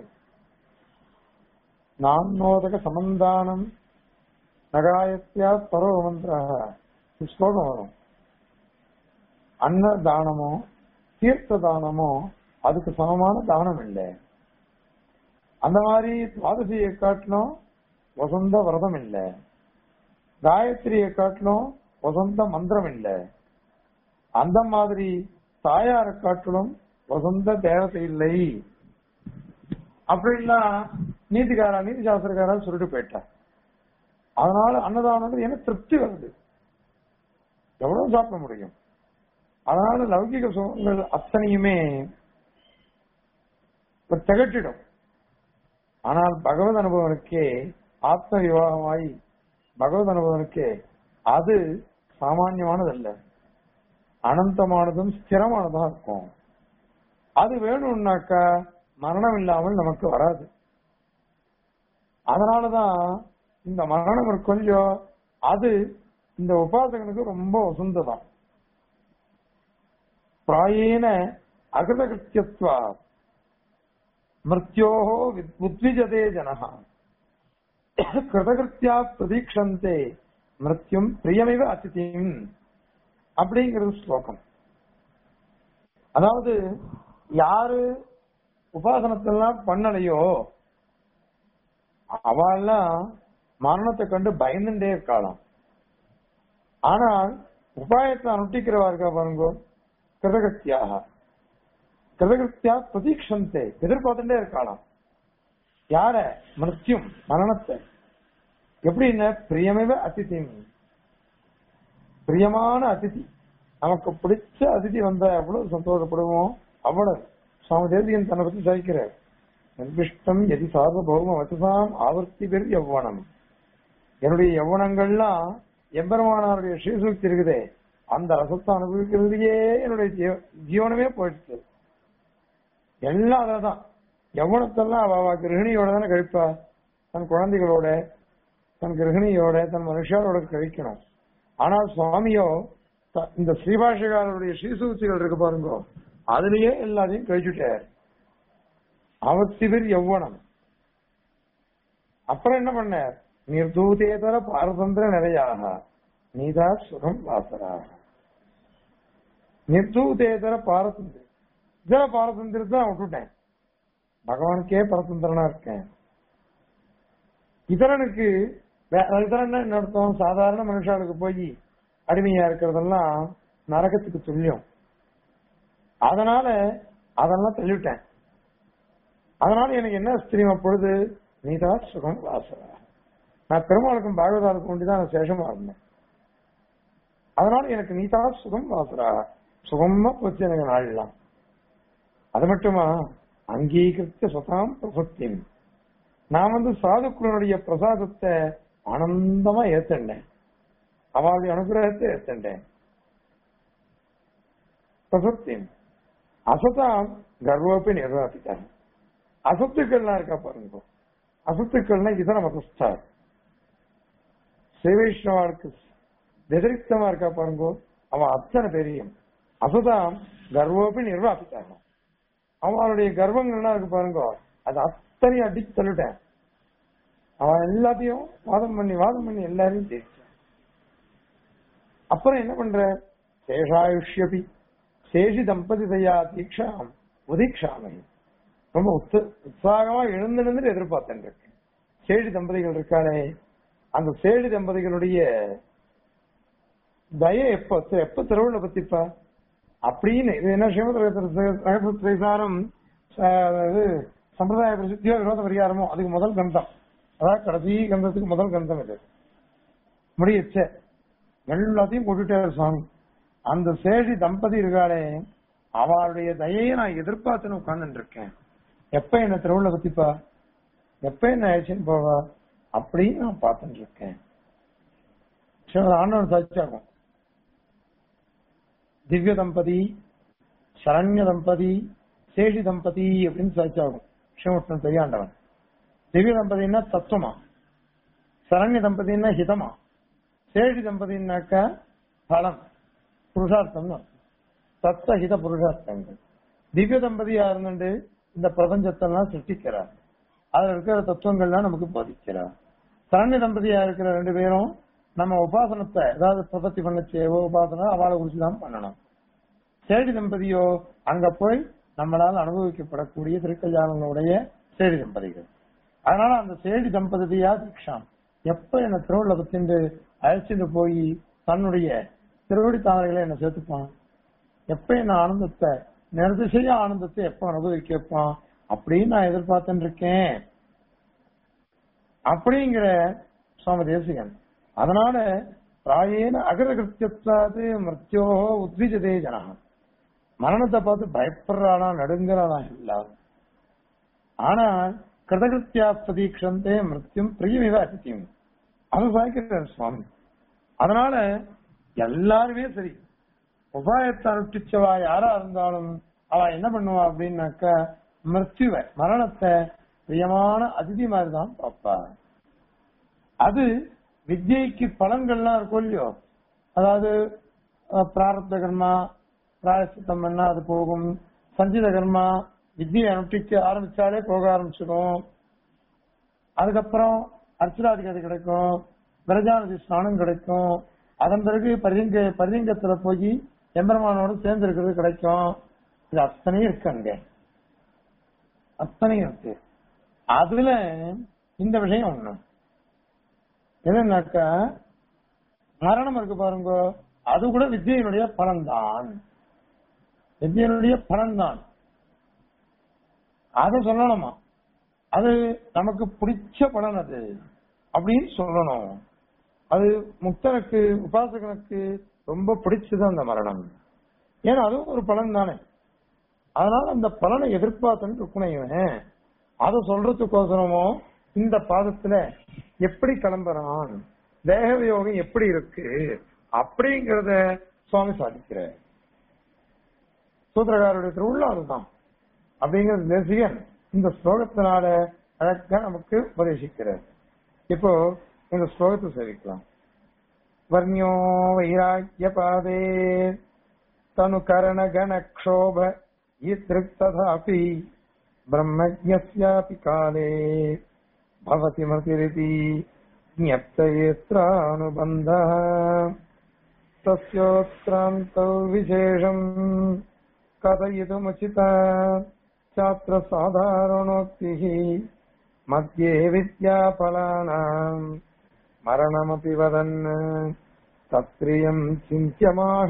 நான்னோதக சமந்தானம் நகாயத்தியா பரவ மந்திர ஸ்லோகம் வரும் அன்னதானமோ தீர்த்த தானமோ அதுக்கு சமமான தானம் இல்லை அந்த மாதிரி துவாதசியை காட்டிலும் வசந்த விரதம் இல்லை காயத்ரியை காட்டிலும் வசந்த மந்திரம் இல்லை அந்த மாதிரி தாயாரை காட்டிலும் வசந்த தேவதை இல்லை அப்படின்லாம் நீதிக்காரா நீதி சாஸ்திரக்காரா சொல்லிட்டு போயிட்டார் அதனால அன்னதானம் எனக்கு திருப்தி வருது எவ்வளவு சாப்பிட முடியும் அதனால லௌகிக சுகங்கள் அத்தனையுமே இப்ப திகட்டிடும் ஆனால் பகவத் அனுபவனுக்கே ஆத்ம விவாகமாய் பகவத் அனுபவனுக்கே அது சாமான்யமானதல்ல அனந்தமானதும் ஸ்திரமானதா இருக்கும் அது வேணும்னாக்கா மரணம் இல்லாமல் நமக்கு வராது அதனாலதான் இந்த மரணம் இருக்கு கொஞ்சம் அது இந்த உபாசகனுக்கு ரொம்ப வசந்ததான் பிராயேன அகிருதகிருத்தியத்வா மிருத்யோஹோ உத்விஜதே ஜனஹா கிருதகிருத்தியா பிரதீட்சந்தே மிருத்யும் பிரியமிவ அதிதியும் அப்படிங்கிறது ஸ்லோகம் அதாவது யாரு உபாசனத்தெல்லாம் பண்ணலையோ அவெல்லாம் மரணத்தை கண்டு பயந்துட்டே இருக்கலாம் ஆனால் உபாயத்தை அனுஷ்டிக்கிறவா இருக்கா பாருங்க கிருதகத்தியாக கிருதகிருத்தியா பிரதீட்சந்தே எதிர்பார்த்துட்டே இருக்கலாம் யார மிருத்யும் மரணத்தை எப்படின்னா பிரியமிவ அதிதி பிரியமான அதிதி நமக்கு பிடிச்ச அதிதி வந்தா எவ்வளவு சந்தோஷப்படுவோம் அவ்வளவு சுவாமி தேசிகன் தன்னை பத்தி சகிக்கிறார் நிர்பிஷ்டம் எதி சார்வபௌம வச்சசாம் ஆவர்த்தி பெரு யவ்வனம் என்னுடைய யவ்வனங்கள்லாம் எம்பெருமானாருடைய ஸ்ரீசூக்தி இருக்குதே அந்த ரசத்தை அனுபவிக்கிறதுலயே என்னுடைய ஜீவ- ஜீவனமே போயிடுச்சு எல்லாம் அதான் யவனத்தெல்லாம் அவ அவ கிரகிணியோட தானே கழிப்பா தன் குழந்தைகளோட தன் கிரகிணியோட தன் மனுஷாரோட கழிக்கணும் ஆனால் சுவாமியோ த- இந்த ஸ்ரீபாஷகாரருடைய ஸ்ரீசூத்திகள் இருக்கு பாருங்க அதுலயே எல்லாத்தையும் கழிச்சுட்டார் அவசிபிர் யௌவனம் அப்புறம் என்ன பண்ணார் நிர்தூதேதர பாரதந்திர நிறையாக நீதா சுகம் வாசராக நிர்தூதேதர பாரதந்திர இதர பாரதந்திரத்தை நான் விட்டுட்டேன் பகவானுக்கே பரதந்திரனா இருக்கேன் இதரனுக்கு வே- இதரன்னா என்ன அர்த்தம் சாதாரண மனுஷாளுக்கு போய் அடிமையா இருக்கிறதெல்லாம் நரகத்துக்கு துல்லியம் அதனால அதெல்லாம் தள்ளிவிட்டேன் அதனால எனக்கு என்ன தெரியுமா பொழுது நீதான் சுகம் வாசரா நான் பெருமாளுக்கும் பாகவதாருக்கும் வேண்டிதான் நான் சேஷமா இருந்தேன் அதனால எனக்கு நீதா சுகம் வாசரா சுகமா போச்சு எனக்கு நாளெல்லாம் அது மட்டுமா அங்கீகரித்த சுதாம் பிரசத்தின் நான் வந்து சாதுக்குள்ளனுடைய பிரசாதத்தை ஆனந்தமா ஏத்தண்டேன் அவளுடைய அனுகிரகத்தை ஏத்தண்டேன் பிரசத்தின் அசதாம் கர்வோப்பி நிர்வாகித்தார் அசத்துக்கள்லாம் இருக்கா பாருங்க அசத்துக்கள்னா இதர மதஸ்தார் சேவைஷ்ணவாளுக்கு வெதிரிக்தமா இருக்கா பாருங்க அவன் அத்தனை பெரியும் அசதாம் கர்வோப்பி நிர்வாகித்தாங்க அவனுடைய கர்வங்கள்லாம் இருக்கு பாருங்க அது அத்தனையும் அடிச்சு தள்ளிட்டேன் அவன் எல்லாத்தையும் வாதம் பண்ணி வாதம் பண்ணி எல்லாரையும் ஜெயிச்சான் அப்புறம் என்ன பண்ற சேஷாயுஷ்யபி சேஷி தம்பதி தயா தீட்சாம் உதீக்ஷாமை ரொம்ப உத்த உற்சாகமா எழுந்து நின்று எதிர்பார்த்தேன் இருக்கேன் சேடி தம்பதிகள் இருக்காளே அந்த சேடி தம்பதிகளுடைய தய எப்ப எப்ப திருவிழா பத்திப்பா அப்படின்னு இது என்ன ஸ்ரீமதிசாரம் இது சம்பிரதாய பிரசித்தியோ விரோத பரிகாரமோ அதுக்கு முதல் கந்தம் அதாவது கடைசி கந்தத்துக்கு முதல் கந்தம் இது முடியச்ச எல்லாத்தையும் கொண்டுட்டாரு சுவாமி அந்த சேஷி தம்பதி இருக்காளே அவளுடைய தயையை நான் எதிர்பார்த்துன்னு உட்கார்ந்துட்டு இருக்கேன் எப்ப என்ன திருவிழா பத்திப்பா எப்ப என்ன ஆயிடுச்சுன்னு போவா அப்படின்னு நான் பார்த்துட்டு இருக்கேன் ஆண்டவன் சாட்சியாகும் திவ்ய தம்பதி சரண்ய தம்பதி சேஷி தம்பதி அப்படின்னு சாட்சியாகும் ஸ்ரீமுஷ்ணன் பெரியாண்டவன் திவ்ய தம்பதினா தத்துவமா சரண்ய தம்பதினா ஹிதமா சேஷி தம்பதினாக்க பலம் புருஷார்த்தம் தத்த ஹித புருஷார்த்தங்கள் திவ்ய தம்பதியா இருந்துட்டு இந்த பிரபஞ்சத்தெல்லாம் சிருஷ்டிக்கிறார் அதுல இருக்கிற தத்துவங்கள்லாம் நமக்கு போதிக்கிறார் சரண்ய தம்பதியா இருக்கிற ரெண்டு பேரும் நம்ம உபாசனத்தை ஏதாவது பிரபத்தி பண்ண செய்வோ உபாசனை அவளை குறிச்சு தான் பண்ணணும் சேடி தம்பதியோ அங்க போய் நம்மளால் அனுபவிக்கப்படக்கூடிய திருக்கல்யாணங்களுடைய சேடி தம்பதிகள் அதனால அந்த சேடி தம்பதியா தீக்ஷாம் எப்ப என்ன திருவிழா பத்திண்டு அழைச்சிட்டு போய் தன்னுடைய திருவடி தாமரைகளை என்ன சேர்த்துப்பான் எப்ப என்ன ஆனந்தத்தை நிர்திசைய ஆனந்தத்தை எப்ப அனுபவிக்க வைப்பான் அப்படின்னு நான் எதிர்பார்த்துட்டு இருக்கேன் அப்படிங்கிற சுவாமி தேசிகன் அதனால பிராயேன அகரகிருத்தியத்தாது மிருத்யோ உத்விஜதே ஜனகம் மரணத்தை பார்த்து பயப்படுறானா நடுங்கிறானா எல்லாரும் ஆனால் கிருதகிருத்தியா பிரதீட்சந்தே மிருத்யும் பிரியமிவ அதித்தியம் அது சாய்க்கிறார் சுவாமி அதனால எல்லாருமே சரி உபாயத்தை அனுஷ்டிச்சவா யாரா இருந்தாலும் அவ என்ன பண்ணுவா அப்படின்னாக்கா மிருத்யுவ மரணத்தை பிரியமான அதிதி மாதிரி தான் பார்ப்பா அது வித்யைக்கு பலன்கள்லாம் இருக்கும் இல்லையோ அதாவது அஹ், பிராரப்த கர்மா பிராயசித்தம் பண்ணா அது போகும் சஞ்சித கர்மா வித்தியை அனுஷ்டிக்க ஆரம்பிச்சாலே போக ஆரம்பிச்சிடும் அதுக்கப்புறம் அர்ச்சராதிகதி கிடைக்கும் விரஜானதி ஸ்நானம் கிடைக்கும் அதன் பிறகு பரிங்க பரிங்கத்துல போய் எம்பெருமானோடு சேர்ந்து இருக்கிறது கிடைக்கும் இது அத்தனையும் இருக்கு அங்க அத்தனையும் இருக்கு அதுல இந்த விஷயம் ஒண்ணு என்னன்னாக்கா மரணம் இருக்கு பாருங்க அது கூட வித்தியினுடைய பலன்தான் வித்தியனுடைய பலன்தான் அதை சொல்லணுமா அது நமக்கு பிடிச்ச பலன் அது அப்படின்னு சொல்லணும் அது முக்தனுக்கு உபாசகனுக்கு ரொம்ப பிடிச்சது அந்த மரணம் ஏன்னா அதுவும் ஒரு பலன் தானே அதனால அந்த பலனை எதிர்பார்த்துன்னு இருக்கணும் இவன் அதை சொல்றதுக்கோசரமோ இந்த பாதத்துல எப்படி கிளம்புறான் தேக வியோகம் எப்படி இருக்கு அப்படிங்கறத சுவாமி சாதிக்கிறார் சூத்திரகாருடைய திருவுள்ள அதுதான் அப்படிங்கிறது தேசிகன் இந்த ஸ்லோகத்தினால அழகா நமக்கு உபதேசிக்கிறார் இப்போ இந்த ஸ்லோகத்தை சேவிக்கலாம் வர்ணியோ வைராக்கிய பாதே தனு கரண கண க்ஷோப ஈத்ருக் ததாபி பிரம்மஜ்ஞஸ்யாபி காலே भवति मतिरिति ज्ञप्तयेत्रानुबन्धः तस्योत्रान्तौ विशेषम् कथयितुमुचिता छात्रसाधारणोक्तिः मध्ये विद्याफलानाम् मरणमपि वदन् तत्प्रियम् चिन्त्यमाह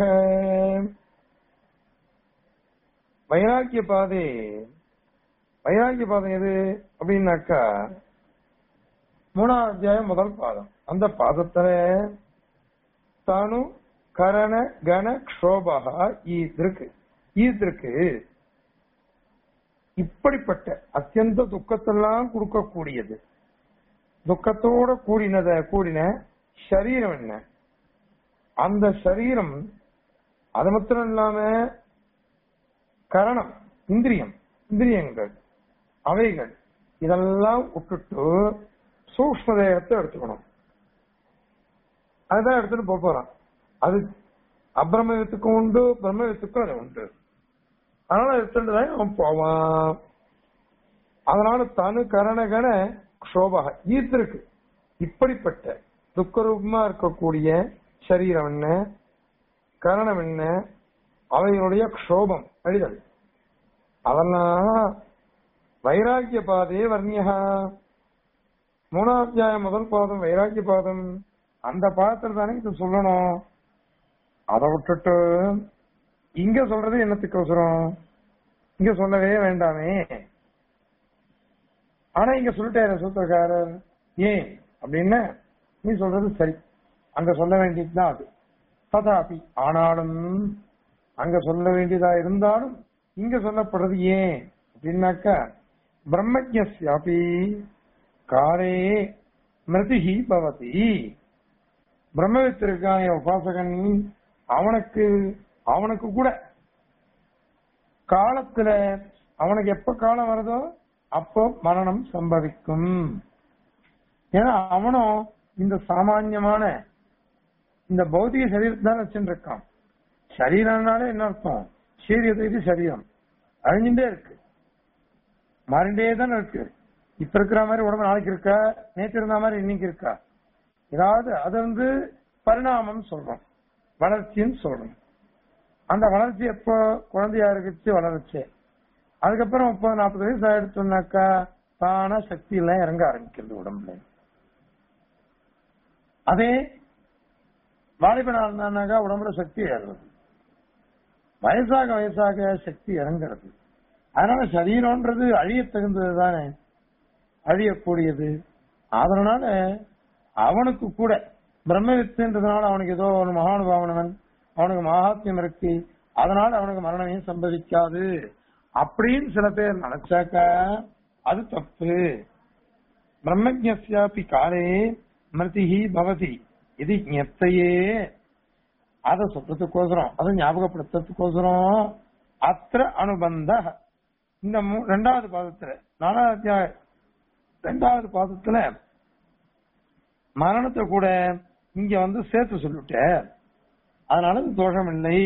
வைராக்கிய பாதை வைராக்கிய பாதை எது அப்படின்னாக்கா மூணாவது அத்தியாயம் முதல் பாதம் அந்த பாதத்துல தானு கரண கண க்ஷோபகா ஈதிருக்கு ஈதிருக்கு இப்படிப்பட்ட அத்தியந்த துக்கத்தெல்லாம் கொடுக்கக்கூடியது துக்கத்தோட கூடினத கூடின சரீரம் என்ன அந்த சரீரம் அது மாத்திரம் இல்லாம கரணம் இந்திரியம் இந்திரியங்கள் அவைகள் இதெல்லாம் விட்டுட்டு சூக்ம தேகத்தை எடுத்துக்கணும் அதுதான் எடுத்துட்டு போக போறான் அது அப்பிரமயத்துக்கும் உண்டு பிரம்மயத்துக்கும் அது உண்டு அதனால எடுத்துட்டு தான் அவன் போவான் அதனால தனு கரணகன க்ஷோபக ஈர்த்திருக்கு இப்படிப்பட்ட துக்க ரூபமா இருக்கக்கூடிய சரீரம் என்ன கரணம் என்ன அவைகளுடைய க்ஷோபம் அழிதல் அதெல்லாம் வைராக்கிய பாதே வர்ணியா மூணாத்தியாயம் முதல் பாதம் வைராக்கிய பாதம் அந்த பாதத்தில் தானே இது சொல்லணும் அதை விட்டுட்டு இங்க சொல்றது என்னத்துக்கு அவசரம் இங்க சொல்லவே வேண்டாமே ஆனா இங்க சொல்லிட்டாரு சூத்திரக்காரர் ஏன் அப்படின்னு நீ சொல்றது சரி அங்க சொல்ல வேண்டியதுதான் அது ததாபி ஆனாலும் அங்க சொல்ல வேண்டியதா இருந்தாலும் இங்க சொல்லப்படுறது ஏன் அப்படின்னாக்கா பிரம்மஜஸ்யாபி காரே மிருதிஹி பவதி பிரம்மவித்திருக்கான உபாசகன் அவனுக்கு அவனுக்கு கூட காலத்துல அவனுக்கு எப்ப காலம் வருதோ அப்போ மரணம் சம்பவிக்கும் ஏன்னா அவனும் இந்த சாமான்யமான இந்த பௌதிக சரீரத்தை தான் வச்சுட்டு இருக்கான் சரீரம்னாலே என்ன அர்த்தம் சீரியத்துக்கு சரீரம் அழிஞ்சுட்டே இருக்கு மாறிண்டே தானே இருக்கு இப்ப இருக்கிற மாதிரி உடம்பு நாளைக்கு இருக்கா நேற்று இருந்த மாதிரி இன்னைக்கு இருக்கா ஏதாவது அது வந்து பரிணாமம் சொல்றோம் வளர்ச்சின்னு சொல்றோம் அந்த வளர்ச்சி எப்போ குழந்தையா இருக்குச்சு வளர்ச்சி அதுக்கப்புறம் முப்பது நாற்பது வயசு ஆயிடுச்சுனாக்கா தானா சக்தி எல்லாம் இறங்க ஆரம்பிக்கிறது உடம்புல அதே வாலிபனா இருந்தானாக்கா உடம்புல சக்தி ஏறுறது வயசாக வயசாக சக்தி இறங்குறது அதனால சரீரம்ன்றது அழிய தகுந்தது தானே அழியக்கூடியது அதனால அவனுக்கு கூட பிரம்மவித்துன்றதுனால அவனுக்கு ஏதோ ஒரு மகானுபாவனவன் அவனுக்கு மகாத்மியம் இருக்கு அதனால அவனுக்கு மரணமே சம்பவிக்காது அப்படின்னு சில பேர் நினைச்சாக்க அது தப்பு பிரம்மஜஸ்யாபி காலே மிருதிஹி பவதி இது ஞத்தையே அதை சொல்றதுக்கோசரம் அதை ஞாபகப்படுத்துறதுக்கோசரம் அத்திர அனுபந்த இந்த மூ- ரெண்டாவது பாதத்துல நாலாவது அத்தியாய ரெண்டாவது பாதத்துல மரணத்தை கூட இங்க வந்து சேர்த்து சொல்லிவிட்ட அதனால இது தோஷம் இல்லை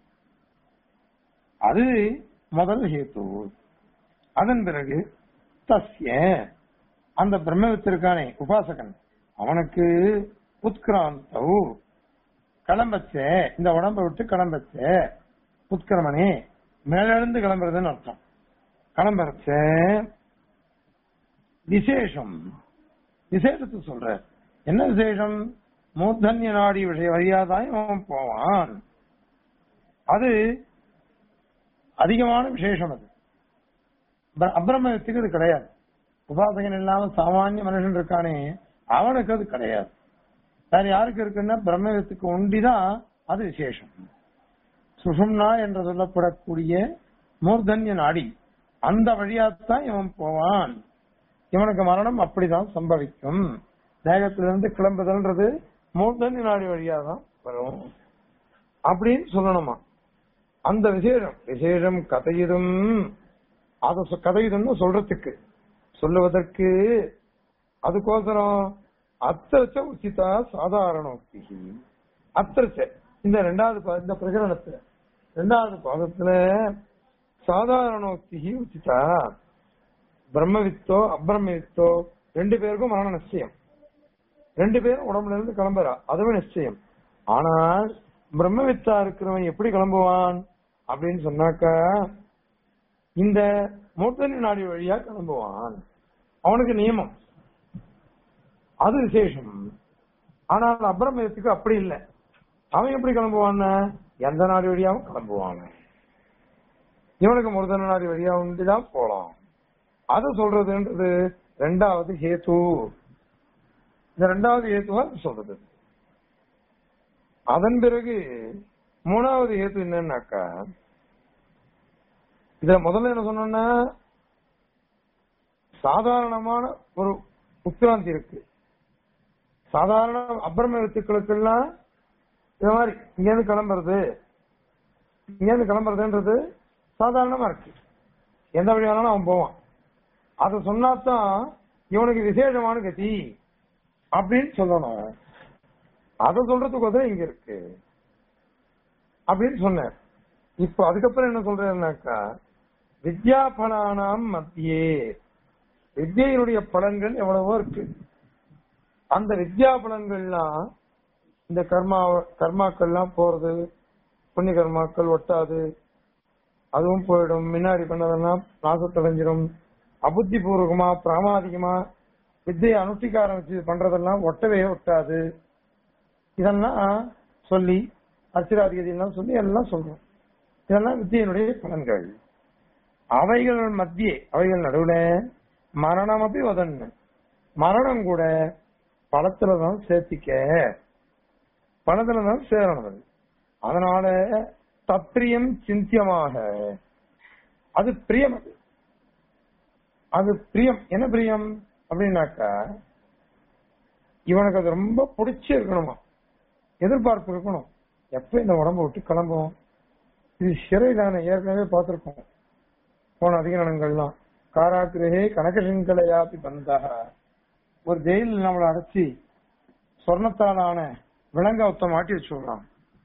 அது முதல் ஹேத்து அதன் பிறகு தஸ்ய அந்த பிரம்மவித்திருக்கானே உபாசகன் அவனுக்கு உத்கிராந்தவு கிளம்பச்ச இந்த உடம்பை விட்டு கிளம்பச்ச உத்கிரமனே மேலிருந்து கிளம்புறதுன்னு அர்த்தம் கிளம்புறச்ச விசேஷம் விசேஷத்தை சொல்ற என்ன விசேஷம் மூர்தன்ய நாடி விஷய வழியாதான் அவன் போவான் அது அதிகமான விசேஷம் அது ப- அப்பிரமத்துக்கு அது கிடையாது உபாசகன் இல்லாம சாமானிய மனுஷன் இருக்கானே அவனுக்கு அது கிடையாது வேற யாருக்கு இருக்குன்னா பிரம்மவித்துக்கு ஒண்டிதான் அது விசேஷம் சுஷும்னா என்று சொல்லப்படக்கூடிய மூர்தன்ய நாடி அந்த வழியாத்தான் இவன் போவான் இவனுக்கு மரணம் அப்படிதான் சம்பவிக்கும் தேகத்திலிருந்து கிளம்புதல்ன்றது மூர்தன்ய நாடி வழியா தான் வரும் அப்படின்னு சொல்லணுமா அந்த விசேஷம் விசேஷம் கதையிடும் அத சொ- கதையிடும்னு சொல்றதுக்கு சொல்லுவதற்கு அதுக்கோசரம் அத்திரச்ச உச்சிதா சாதாரணோக்தி அத்திரச்ச இந்த ரெண்டாவது பா- இந்த பிரகரணத்துல ரெண்டாவது பாதத்துல சாதாரணோக்தி உச்சிதா பிரம்மவித்தோ அப்பிரமவித்தோ ரெண்டு பேருக்கும் மரண நிச்சயம் ரெண்டு பேரும் உடம்புல இருந்து கிளம்புறா அதுவும் நிச்சயம் ஆனால் பிரம்மவித்தா இருக்கிறவன் எப்படி கிளம்புவான் அப்படின்னு சொன்னாக்கா இந்த மூர்த்தனி நாடி வழியா கிளம்புவான் அவனுக்கு நியமம் அது விசேஷம் ஆனால் அபிரமயத்துக்கு அப்படி இல்லை அவன் எப்படி கிளம்புவான் எந்த நாடு வழியாவும் கிளம்புவான் இவனுக்கு முருதன நாடு வழியா உண்டுதான் போலாம் அது சொல்றதுன்றது ரெண்டாவது ஹேத்து இந்த ரெண்டாவது ஹேத்துவா சொல்றது அதன் பிறகு மூணாவது ஹேத்து என்னன்னாக்கா இதுல முதல்ல என்ன சொன்னோம்னா சாதாரணமான ஒரு உட்கிராந்தி இருக்கு சாதாரண அப்பிரம வித்துக்களுக்கெல்லாம் இது மாதிரி இங்கேருந்து கிளம்புறது இங்கேருந்து கிளம்புறதுன்றது சாதாரணமா இருக்கு எந்த வழி வேணாலும் அவன் போவான் அதை சொன்னாதான் இவனுக்கு விசேஷமான கதி அப்படின்னு சொல்லணும் அதை சொல்றதுக்கு உதவி இங்க இருக்கு அப்படின்னு சொன்னார் இப்போ அதுக்கப்புறம் என்ன சொல்றேன்னாக்கா வித்யா பலானாம் மத்தியே வித்யினுடைய பலன்கள் எவ்வளவோ இருக்கு அந்த வித்யா பலன்கள்லாம் இந்த கர்மா கர்மாக்கள்லாம் போறது புண்ணிய கர்மாக்கள் ஒட்டாது அதுவும் போயிடும் முன்னாடி பண்ணதெல்லாம் நாசத்தடைஞ்சிடும் அபுத்தி பூர்வகமா பிராமாதிகமா வித்தையை அனுஷ்டிக்க ஆரம்பிச்சு பண்றதெல்லாம் ஒட்டவே ஒட்டாது இதெல்லாம் சொல்லி அர்ச்சிராதிகதி எல்லாம் சொல்லி எல்லாம் சொல்றோம் இதெல்லாம் வித்தியினுடைய பலன்கள் அவைகள் மத்தியே அவைகள் நடுவுல மரணம் அப்படி வதன்னு மரணம் கூட பணத்துலதான் சேர்த்திக்க பணத்துலதான் சேரணும் அது. அதனால தத்ரியம் சிந்தியமாக அது பிரியம் அது அது பிரியம் என்ன பிரியம் அப்படின்னாக்கா இவனுக்கு அது ரொம்ப பிடிச்சி இருக்கணுமா எதிர்பார்ப்பு இருக்கணும் எப்ப இந்த உடம்ப விட்டு கிளம்பும் இது சிறை தானே ஏற்கனவே பார்த்திருக்கோம் போன அதிகரணங்கள்லாம் காராக்கிரகே கனகசிங்கலையாப்பி பந்தாக ஒரு ஜெயிலில் நம்மளை அடைச்சி சொர்ணத்தாலான விலங்கவத்தை மாட்டி வச்சுடுறான்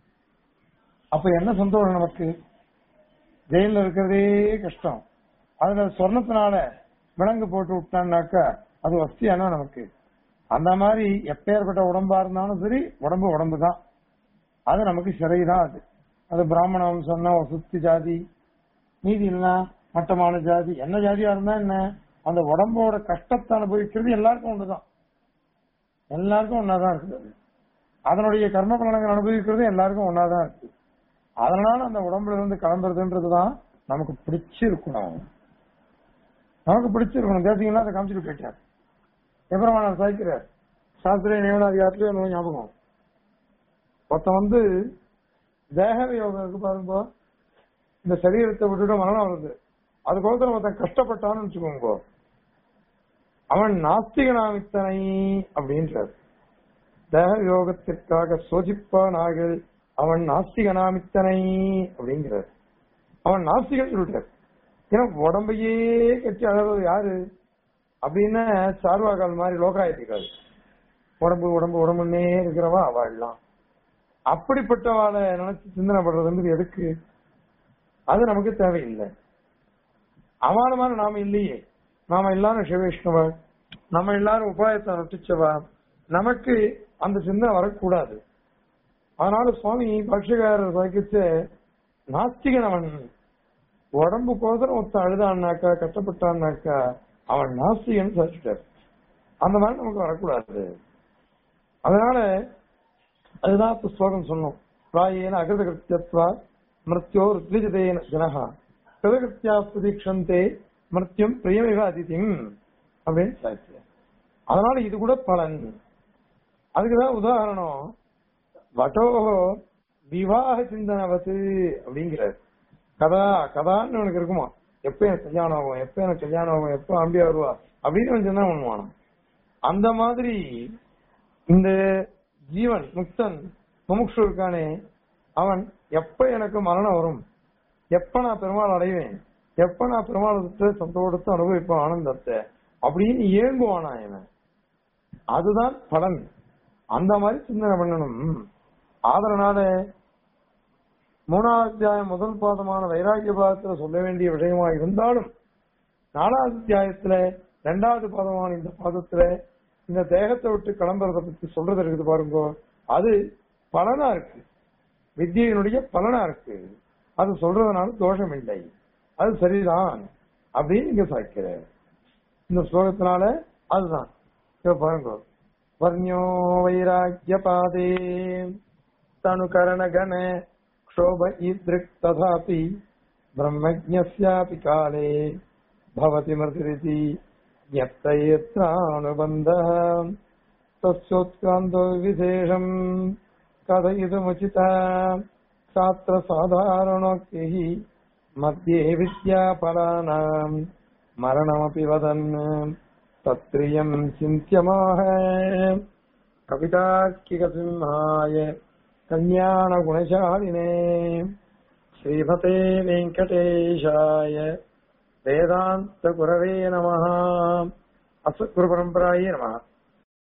அப்ப என்ன சந்தோஷம் நமக்கு ஜெயில இருக்கிறதே கஷ்டம் அதுல சொர்ணத்தினால விலங்கு போட்டு விட்டான்னாக்கா அது வசதியானா நமக்கு அந்த மாதிரி எப்பேற்பட்ட உடம்பா இருந்தாலும் சரி உடம்பு உடம்பு தான் அது நமக்கு சிறைதான் அது அது பிராமண வம்சம்னா சுத்தி ஜாதி மீதி இல்லைன்னா மட்டமான ஜாதி என்ன ஜாதியா இருந்தா என்ன அந்த உடம்போட கஷ்டத்தை அனுபவிக்கிறது எல்லாருக்கும் ஒண்ணுதான் எல்லாருக்கும் ஒன்னாதான் இருக்குது அது. அதனுடைய கர்ம பலன்கள் அனுபவிக்கிறது எல்லாருக்கும் ஒன்னாதான் இருக்கு அதனால அந்த உடம்புல இருந்து கிளம்புறதுன்றதுதான் நமக்கு பிடிச்சிருக்கணும் நமக்கு பிடிச்சிருக்கணும் தேசிங்கன்னா அதை காமிச்சிட்டு போயிட்டார் எபிரமாணர் சாய்க்கிறார் சாஸ்திரிய நியமனாதிகாரத்திலே இன்னும் ஞாபகம் ஒருத்தன் வந்து தேக யோகம் இருக்கு பாருங்க இந்த சரீரத்தை விட்டுட்டு மரணம் வருது அதுக்கோசரம் ஒருத்தன் கஷ்டப்பட்டான்னு வச்சுக்கோங்க அவன் நாஸ்திகனாமித்தனை அப்படின்றார் தேக யோகத்திற்காக சோதிப்பானாக அவன் நாஸ்திகனாமித்தனை அப்படிங்கிறார் அவன் நாஸ்திகன் சொல்றார் ஏன்னா உடம்பையே கட்டி அழறது யாரு அப்படின்னு சார்வாகால் மாதிரி லோகாயத்திக்காது உடம்பு உடம்பு உடம்புன்னே இருக்கிறவா அவள்லாம் அப்படிப்பட்டவாளை நினைச்சு சிந்தனை பண்றதுன்றது எதுக்கு அது நமக்கு தேவையில்லை அவன மாதிரி நாம இல்லையே நாம எல்லாரும் சிவவிஷ்ணுவா நம்ம எல்லாரும் உபாயத்தை நட்டிச்சவா நமக்கு அந்த சிந்தனை வரக்கூடாது அதனால சுவாமி பக்ஷகாரர் வகிச்சு நாஸ்திகன் அவன் உடம்புக்கோசரம் ஒருத்தன் அழுதான்னாக்கா கஷ்டப்பட்டான்னாக்கா அவன் நாஸ்திகன் சரிச்சிட்டார் அந்த மாதிரி நமக்கு வரக்கூடாது அதனால அதுதான் இப்ப ஸ்லோகம் சொன்னோம் பிராயேன அகிருத கிருத்தியத்வா மிருத்யோ ருத்விஜதேன ஜனஹா கிருதகிருத்தியா பிரதீட்சந்தே மிருத்யும் பிரியமிக அதிதிம் அப்படின்னு சாட்சி அதனால இது கூட பலன் அதுக்குதான் உதாரணம் வட்டோகோ விவாக சிந்தனவத்து அப்படிங்கிறார் கதா கதான்னு உனக்கு இருக்குமா எப்ப எனக்கு கல்யாணம் ஆகும் எப்ப எனக்கு கல்யாணம் ஆகும் எப்ப அம்பியா வருவா அப்படின்னு கொஞ்சம் தான் பண்ணுவானா அந்த மாதிரி இந்த ஜீவன் முக்தன் முமுக்ஷு இருக்கானே அவன் எப்ப எனக்கு மரணம் வரும் எப்ப நான் பெருமாள் அடைவேன் எப்ப நான் பெருமாளத்தை சந்தோஷத்தை அனுபவிப்பேன் ஆனந்தத்தை அப்படின்னு ஏங்குவானா இவன் அதுதான் பலன் அந்த மாதிரி சிந்தனை பண்ணணும் அதனால மூணாவது அத்தியாயம் முதல் பாதமான வைராகிய பாதத்துல சொல்ல வேண்டிய விஷயமா இருந்தாலும் நாலாவது அத்தியாயத்துல ரெண்டாவது பாதமான இந்த பாதத்துல இந்த தேகத்தை விட்டு கிளம்புறத பத்தி சொல்றது இருக்குது பாருங்க அது பலனா இருக்கு வித்தியினுடைய பலனா இருக்கு அது சொல்றதுனால தோஷம் இல்லை அது சரிதான் அப்படின்னு இங்க சாய்க்கிற இந்த ஸ்லோகத்தினால அதுதான் இப்ப பாருங்க வர்ணியோ வைராக்கிய பாதே தனுகரண கண क्षोभ ईदृक् तथापि ब्रह्मज्ञस्यापि काले भवति मृतिरिति ज्ञप्तयत्रानुबन्धः तस्योत्क्रान्तो विशेषम् कथयितुमुचिता छात्रसाधारणोक्तिः मध्ये विद्याफलानाम् मरणमपि वदन् तत्प्रियम् चिन्त्यमाह कवितार्किकसिंहाय कल्याणगुणशालिने श्रीमते वेङ्कटेशाय वेदान्तगुरवे नमः अस्मत्गुरुपरम्परायै नमः